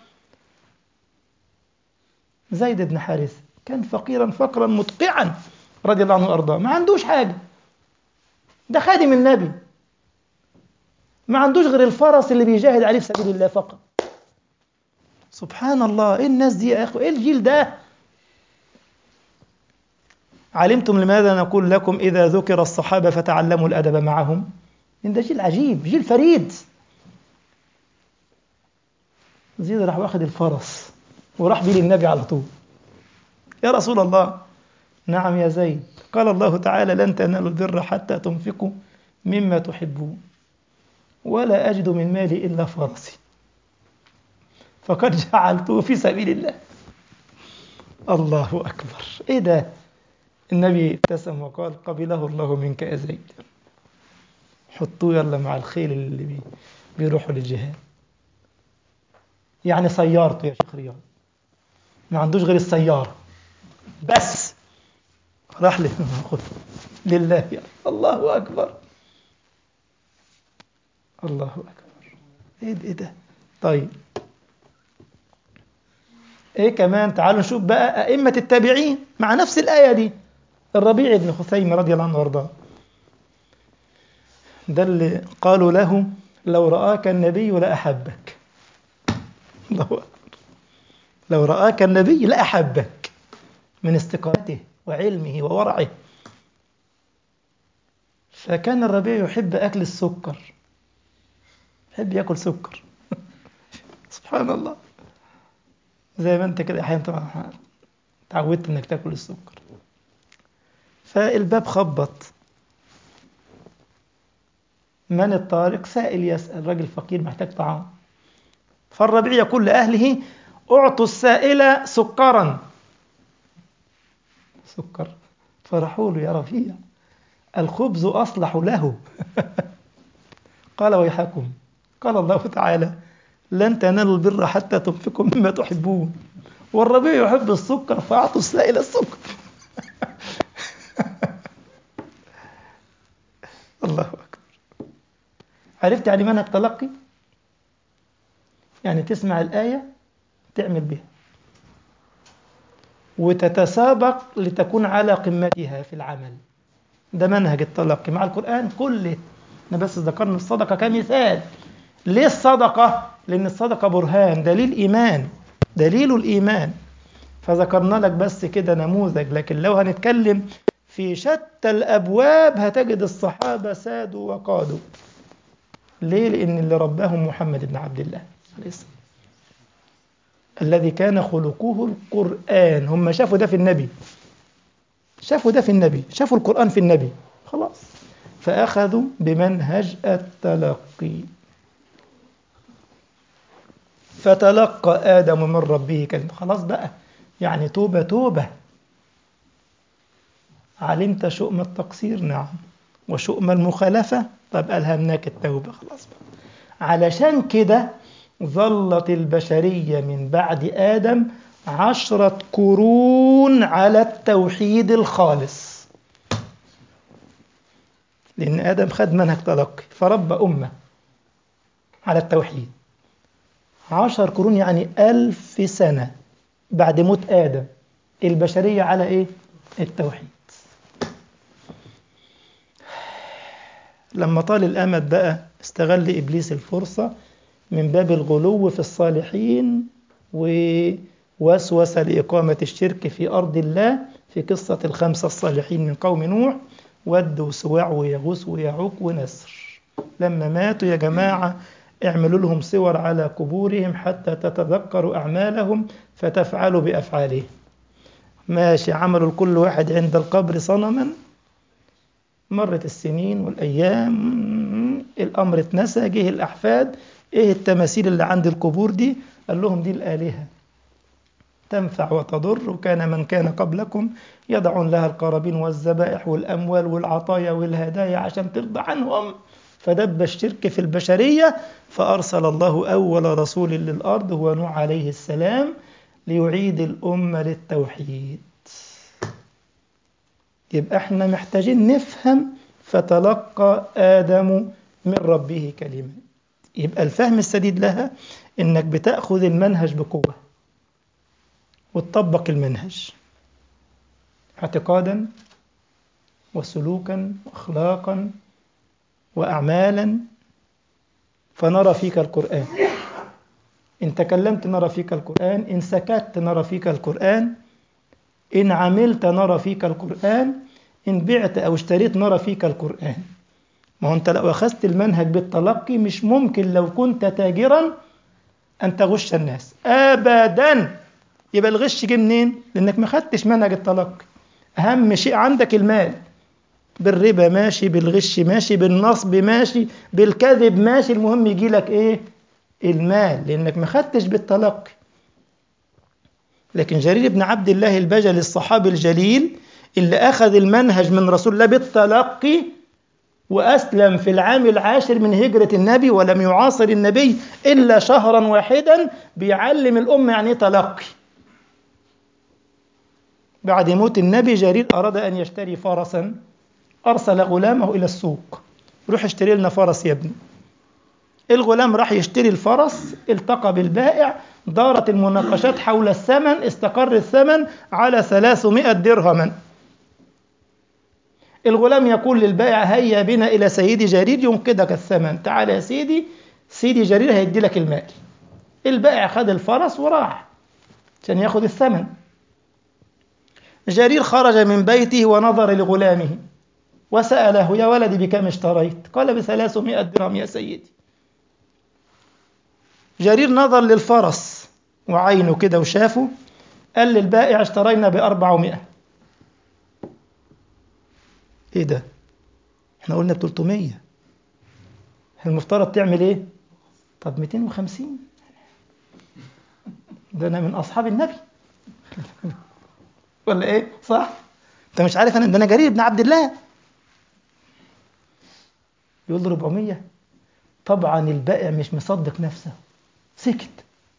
زيد بن حارث كان فقيرا فقرا مدقعا رضي الله عنه وأرضاه ما عندوش حاجة ده خادم النبي ما عندوش غير الفرس اللي بيجاهد عليه في سبيل الله فقط سبحان الله ايه الناس دي يا اخوه ايه الجيل ده علمتم لماذا نقول لكم اذا ذكر الصحابه فتعلموا الادب معهم ان ده جيل عجيب جيل فريد زيد راح واخد الفرس وراح بيه للنبي على طول يا رسول الله نعم يا زيد قال الله تعالى لن تنالوا البر حتى تنفقوا مما تحبون ولا أجد من مالي إلا فرسي فقد جعلته في سبيل الله الله أكبر إيه ده النبي ابتسم وقال قبله الله منك يا زيد حطوه يلا مع الخيل اللي بي بيروحوا للجهاد يعني سيارته يا شيخ رياض ما عندوش غير السيارة بس راح لي خذ لله يا الله أكبر الله أكبر إيه ده, إيه ده طيب إيه كمان تعالوا نشوف بقى أئمة التابعين مع نفس الآية دي الربيع بن خثيم رضي الله عنه وارضاه ده اللي قالوا له لو رآك النبي لأحبك الله أكبر لو رآك النبي لأحبك من استقامته وعلمه وورعه فكان الربيع يحب أكل السكر يحب ياكل سكر سبحان الله زي ما انت كده احيانا طبعا تعودت انك تاكل السكر فالباب خبط من الطارق سائل يسأل راجل فقير محتاج طعام فالربيع يقول لأهله أعطوا السائل سكرا سكر فرحوا له يا رفيع الخبز أصلح له قال ويحكم قال الله تعالى لن تنالوا البر حتى تنفقوا مما تحبون والربيع يحب السكر فأعطوا السائل السكر الله أكبر عرفت يعني منهج تلقي يعني تسمع الآية تعمل بها وتتسابق لتكون على قمتها في العمل ده منهج التلقي مع القرآن كله احنا بس ذكرنا الصدقة كمثال ليه الصدقة؟ لأن الصدقة برهان دليل إيمان دليل الإيمان فذكرنا لك بس كده نموذج لكن لو هنتكلم في شتى الأبواب هتجد الصحابة سادوا وقادوا ليه؟ لأن اللي رباهم محمد بن عبد الله عليه السلام الذي كان خلقه القرآن هم شافوا ده في النبي شافوا ده في النبي شافوا القرآن في النبي خلاص فأخذوا بمنهج التلقي فتلقى آدم من ربه كلمة خلاص بقى يعني توبة توبة علمت شؤم التقصير نعم وشؤم المخالفة طب ألهمناك التوبة خلاص بقى علشان كده ظلت البشرية من بعد آدم عشرة قرون على التوحيد الخالص لأن آدم خد منهج تلقي فربى أمة على التوحيد عشر قرون يعني ألف سنة بعد موت آدم البشرية على إيه؟ التوحيد لما طال الأمد بقى استغل إبليس الفرصة من باب الغلو في الصالحين ووسوس لإقامة الشرك في أرض الله في قصة الخمسة الصالحين من قوم نوح ود وسواع ويغوث ويعوق ونسر لما ماتوا يا جماعة اعملوا لهم صور على قبورهم حتى تتذكروا أعمالهم فتفعلوا بأفعالهم ماشي عملوا لكل واحد عند القبر صنما مرت السنين والأيام الأمر اتنسى جه الأحفاد إيه التماثيل اللي عند القبور دي قال لهم دي الآلهة تنفع وتضر وكان من كان قبلكم يضعون لها القرابين والذبائح والأموال والعطايا والهدايا عشان ترضى عنهم فدب الشرك في البشرية فأرسل الله أول رسول للأرض هو نوح عليه السلام ليعيد الأمة للتوحيد يبقى احنا محتاجين نفهم فتلقى آدم من ربه كلمات يبقى الفهم السديد لها انك بتأخذ المنهج بقوة وتطبق المنهج اعتقادا وسلوكا واخلاقا واعمالا فنرى فيك القران ان تكلمت نرى فيك القران ان سكت نرى فيك القران ان عملت نرى فيك القران ان بعت او اشتريت نرى فيك القران ما هو انت لو اخذت المنهج بالتلقي مش ممكن لو كنت تاجرا ان تغش الناس ابدا يبقى الغش جه منين لانك ما خدتش منهج التلقي اهم شيء عندك المال بالربا ماشي بالغش ماشي بالنصب ماشي بالكذب ماشي المهم يجي لك ايه المال لانك ما خدتش بالتلقي لكن جرير بن عبد الله البجلي الصحابي الجليل اللي اخذ المنهج من رسول الله بالتلقي واسلم في العام العاشر من هجره النبي ولم يعاصر النبي الا شهرا واحدا بيعلم الامه يعني ايه تلقي بعد موت النبي جرير أراد أن يشتري فرسا أرسل غلامه إلى السوق روح اشتري لنا فرس يا ابني الغلام راح يشتري الفرس التقى بالبائع دارت المناقشات حول الثمن استقر الثمن على 300 درهما الغلام يقول للبائع هيا بنا إلى سيدي جرير ينقذك الثمن تعال يا سيدي سيدي جرير هيدي لك المال البائع خد الفرس وراح عشان ياخد الثمن جرير خرج من بيته ونظر لغلامه وسأله يا ولدي بكم اشتريت قال بثلاثمائة درهم يا سيدي جرير نظر للفرس وعينه كده وشافه قال للبائع اشترينا بأربعمائة ايه ده احنا قلنا ب 300 المفترض تعمل ايه طب 250 ده انا من اصحاب النبي ولا ايه صح انت مش عارف انا ده انا جرير بن عبد الله يقول له 400 طبعا البائع مش مصدق نفسه سكت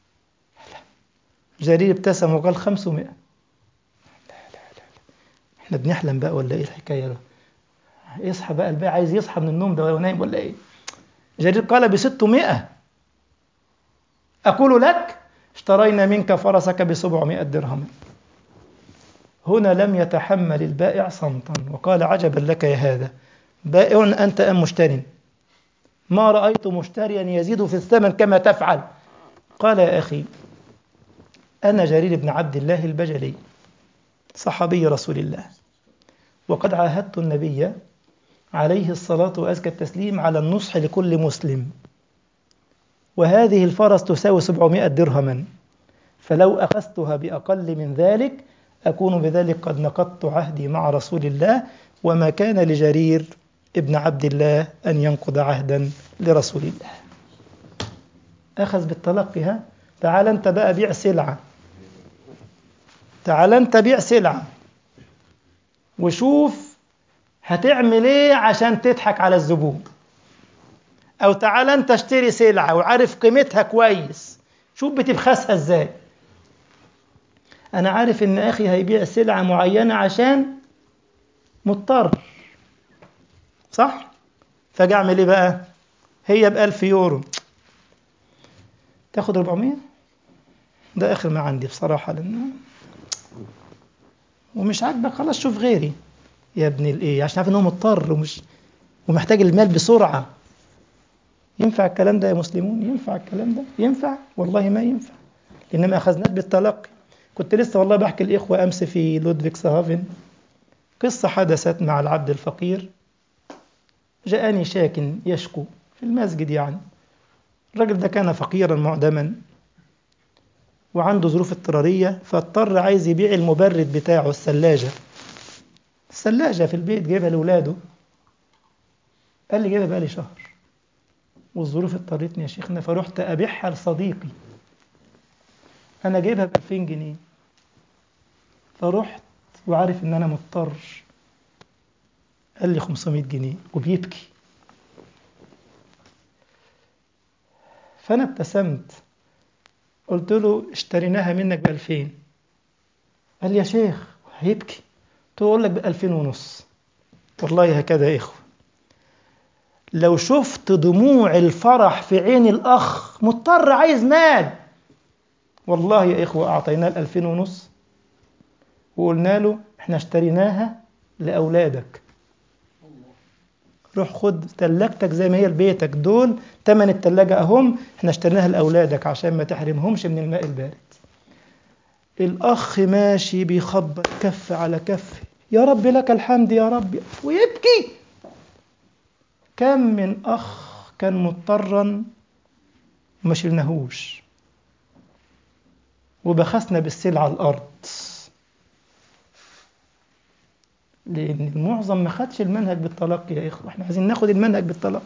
جرير ابتسم وقال 500 لا لا لا لا احنا بنحلم بقى ولا ايه الحكايه ده يصحى بقى البائع عايز يصحى من النوم ده وهو نايم ولا ايه جرير قال ب 600 اقول لك اشترينا منك فرسك ب 700 درهم هنا لم يتحمل البائع صمتا وقال عجبا لك يا هذا بائع أنت أم مشتر ما رأيت مشتريا يزيد في الثمن كما تفعل قال يا أخي أنا جرير بن عبد الله البجلي صحابي رسول الله وقد عاهدت النبي عليه الصلاة وأزكى التسليم على النصح لكل مسلم وهذه الفرس تساوي 700 درهما فلو أخذتها بأقل من ذلك أكون بذلك قد نقضت عهدي مع رسول الله وما كان لجرير ابن عبد الله أن ينقض عهدا لرسول الله أخذ بالتلقي ها تعال أنت بقى بيع سلعة تعال أنت بيع سلعة وشوف هتعمل ايه عشان تضحك على الزبون او تعال انت اشتري سلعة وعارف قيمتها كويس شوف بتبخسها ازاي انا عارف ان اخي هيبيع سلعة معينة عشان مضطر صح فاجي اعمل ايه بقى هي ب 1000 يورو تاخد 400 ده اخر ما عندي بصراحه لان ومش عاجبك خلاص شوف غيري يا ابن الايه عشان عارف ان هو مضطر ومش ومحتاج المال بسرعه ينفع الكلام ده يا مسلمون ينفع الكلام ده ينفع والله ما ينفع انما اخذناه بالتلقي كنت لسه والله بحكي الاخوه امس في لودفيك سهافن قصه حدثت مع العبد الفقير جاءني شاك يشكو في المسجد يعني الراجل ده كان فقيرا معدما وعنده ظروف اضطرارية فاضطر عايز يبيع المبرد بتاعه الثلاجة الثلاجة في البيت جايبها لأولاده قال لي جايبها بقالي شهر والظروف اضطرتني يا شيخنا فرحت أبيعها لصديقي أنا جايبها ب 2000 جنيه فرحت وعارف إن أنا مضطر قال لي 500 جنيه وبيبكي فأنا ابتسمت قلت له اشتريناها منك ب 2000 قال لي يا شيخ هيبكي قلت له اقول لك ب 2000 ونص والله هكذا يا اخوه لو شفت دموع الفرح في عين الاخ مضطر عايز مال والله يا اخوه اعطيناه ال 2000 ونص وقلنا له احنا اشتريناها لاولادك روح خد تلاجتك زي ما هي لبيتك دول تمن التلاجة أهم احنا اشتريناها لأولادك عشان ما تحرمهمش من الماء البارد الأخ ماشي بيخبط كف على كف يا رب لك الحمد يا رب ويبكي كم من أخ كان مضطرا وما شلناهوش وبخسنا بالسلع على الأرض لان المعظم ما خدش المنهج بالتلقي يا اخوه احنا عايزين ناخد المنهج بالتلقي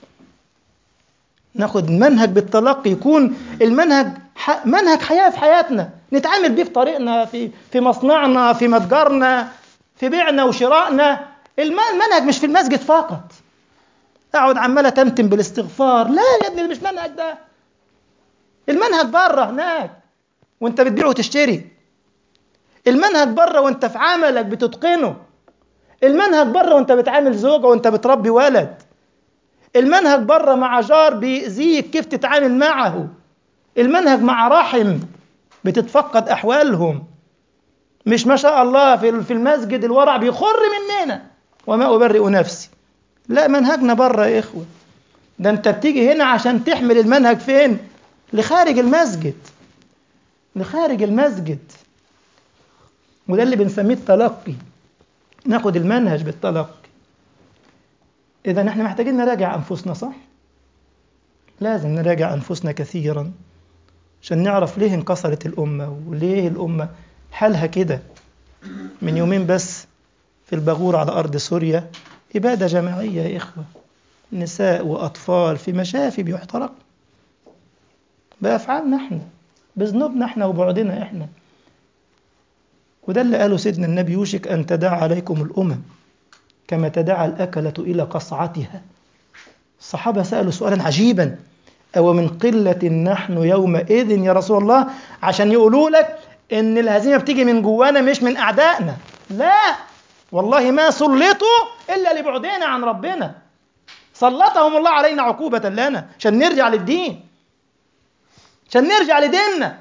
ناخد المنهج بالتلقي يكون المنهج ح... منهج حياه في حياتنا نتعامل بيه في طريقنا في في مصنعنا في متجرنا في بيعنا وشرائنا المنهج مش في المسجد فقط اقعد عماله تمتم بالاستغفار لا يا ابني مش منهج ده المنهج بره هناك وانت بتبيع وتشتري المنهج بره وانت في عملك بتتقنه المنهج بره وانت بتعامل زوجه وانت بتربي ولد المنهج بره مع جار بيأذيك كيف تتعامل معه المنهج مع رحم بتتفقد احوالهم مش ما شاء الله في المسجد الورع بيخر مننا وما ابرئ نفسي لا منهجنا بره يا اخوه ده انت بتيجي هنا عشان تحمل المنهج فين لخارج المسجد لخارج المسجد وده اللي بنسميه التلقي ناخد المنهج بالتلقي إذا احنا محتاجين نراجع أنفسنا صح؟ لازم نراجع أنفسنا كثيرا عشان نعرف ليه انكسرت الأمة وليه الأمة حالها كده من يومين بس في الباغور على أرض سوريا إبادة جماعية يا إخوة نساء وأطفال في مشافي بيحترق بأفعالنا احنا بذنوبنا احنا وبعدنا احنا وده اللي قاله سيدنا النبي يوشك أن تدع عليكم الأمم كما تدعى الأكلة إلى قصعتها الصحابة سألوا سؤالا عجيبا أو من قلة نحن يومئذ يا رسول الله عشان يقولوا لك إن الهزيمة بتيجي من جوانا مش من أعدائنا لا والله ما سلطوا إلا لبعدنا عن ربنا سلطهم الله علينا عقوبة لنا عشان نرجع للدين عشان نرجع لديننا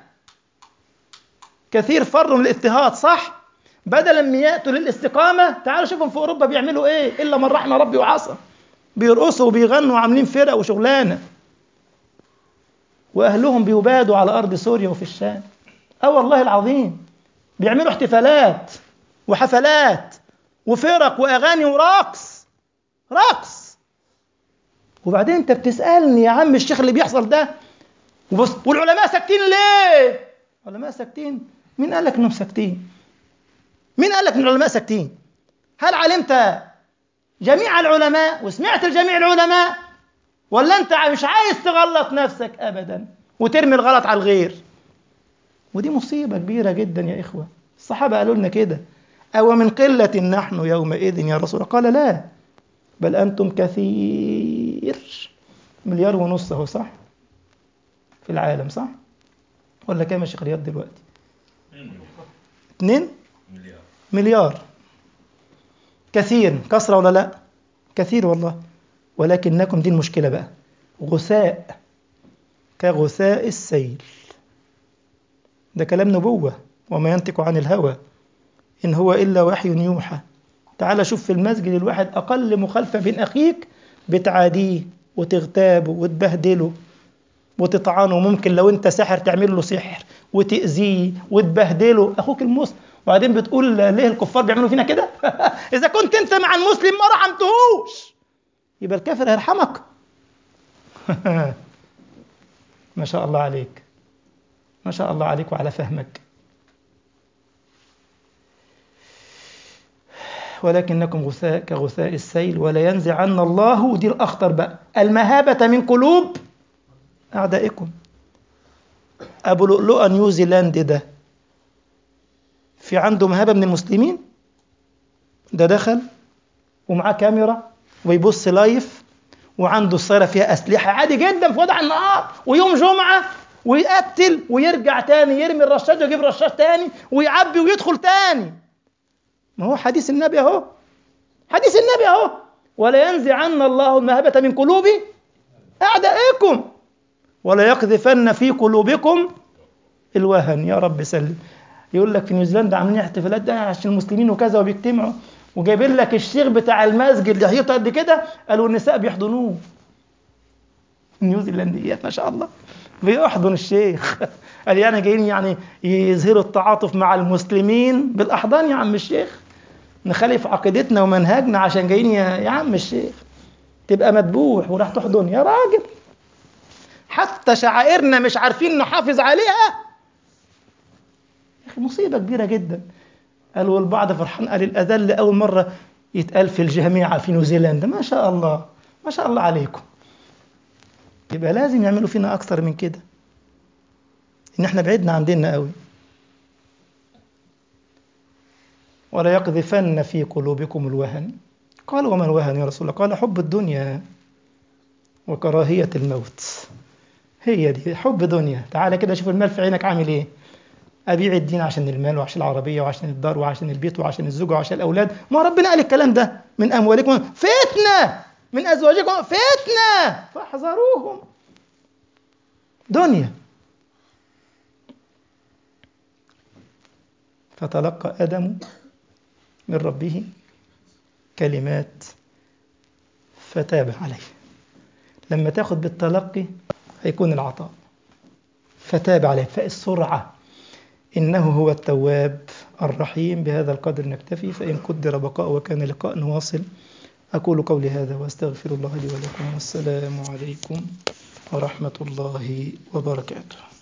كثير فروا من الاضطهاد صح بدلا من ياتوا للاستقامه تعالوا شوفهم في اوروبا بيعملوا ايه الا من رحم ربي وعصى بيرقصوا وبيغنوا وعاملين فرق وشغلانه واهلهم بيبادوا على ارض سوريا وفي الشام اه والله العظيم بيعملوا احتفالات وحفلات وفرق واغاني ورقص رقص وبعدين انت بتسالني يا عم الشيخ اللي بيحصل ده وبص والعلماء ساكتين ليه العلماء ساكتين مين قال لك انهم ساكتين مين قال لك ان العلماء ساكتين هل علمت جميع العلماء وسمعت لجميع العلماء ولا انت مش عايز تغلط نفسك ابدا وترمي الغلط على الغير ودي مصيبة كبيرة جدا يا إخوة الصحابة قالوا لنا كده أو من قلة نحن يومئذ يا رسول الله قال لا بل أنتم كثير مليار ونص أهو صح في العالم صح ولا كام يا شيخ رياض دلوقتي اتنين مليار مليار كثير كثرة ولا لا كثير والله ولكنكم دي المشكلة بقى غثاء كغثاء السيل ده كلام نبوة وما ينطق عن الهوى إن هو إلا وحي يوحى تعال شوف في المسجد الواحد أقل مخالفة بين أخيك بتعاديه وتغتابه وتبهدله وتطعنه ممكن لو أنت ساحر تعمل له سحر وتأذيه وتبهدله أخوك المسلم وبعدين بتقول ليه الكفار بيعملوا فينا كده إذا كنت أنت مع المسلم ما رحمتهوش يبقى الكافر هيرحمك ما شاء الله عليك ما شاء الله عليك وعلى فهمك ولكنكم غثاء كغثاء السيل ولا ينزعن الله دي الأخطر بقى المهابة من قلوب أعدائكم أبو لؤلؤة نيوزيلاند ده في عنده مهابة من المسلمين ده دخل ومعاه كاميرا ويبص لايف وعنده الصيرة فيها أسلحة عادي جدا في وضع النهار ويوم جمعة ويقتل ويرجع تاني يرمي الرشاش ويجيب رشاش تاني ويعبي ويدخل تاني ما هو حديث النبي اهو حديث النبي اهو ولا ينزعن الله المهبة من قلوب أعدائكم ولا يقذفن في قلوبكم الوهن يا رب سلم يقول لك في نيوزيلندا عاملين احتفالات ده عشان المسلمين وكذا وبيجتمعوا وجايبين لك الشيخ بتاع المسجد لحيته قد كده قالوا النساء بيحضنوه نيوزيلنديات ما شاء الله بيحضن الشيخ قال يعني جايين يعني يظهروا التعاطف مع المسلمين بالاحضان يا عم الشيخ نخالف عقيدتنا ومنهجنا عشان جايين يا, يا عم الشيخ تبقى مذبوح وراح تحضن يا راجل حتى شعائرنا مش عارفين نحافظ عليها يا اخي مصيبه كبيره جدا قال والبعض فرحان قال الاذان لاول مره يتقال في الجامعه في نيوزيلندا ما شاء الله ما شاء الله عليكم يبقى لازم يعملوا فينا اكتر من كده ان احنا بعدنا عن ديننا قوي ولا يقذفن في قلوبكم الوهن قال وما الوهن يا رسول الله قال حب الدنيا وكراهية الموت هي دي حب دنيا تعالى كده شوف المال في عينك عامل ايه ابيع الدين عشان المال وعشان العربيه وعشان الدار وعشان البيت وعشان الزوج وعشان الاولاد ما ربنا قال الكلام ده من اموالكم فتنه من ازواجكم فتنه فاحذروهم دنيا فتلقى ادم من ربه كلمات فتاب عليه لما تاخد بالتلقي هيكون العطاء فتاب عليه فالسرعه إنه هو التواب الرحيم بهذا القدر نكتفي فإن قدر بقاء وكان لقاء واصل أقول قولي هذا وأستغفر الله لي ولكم والسلام عليكم ورحمة الله وبركاته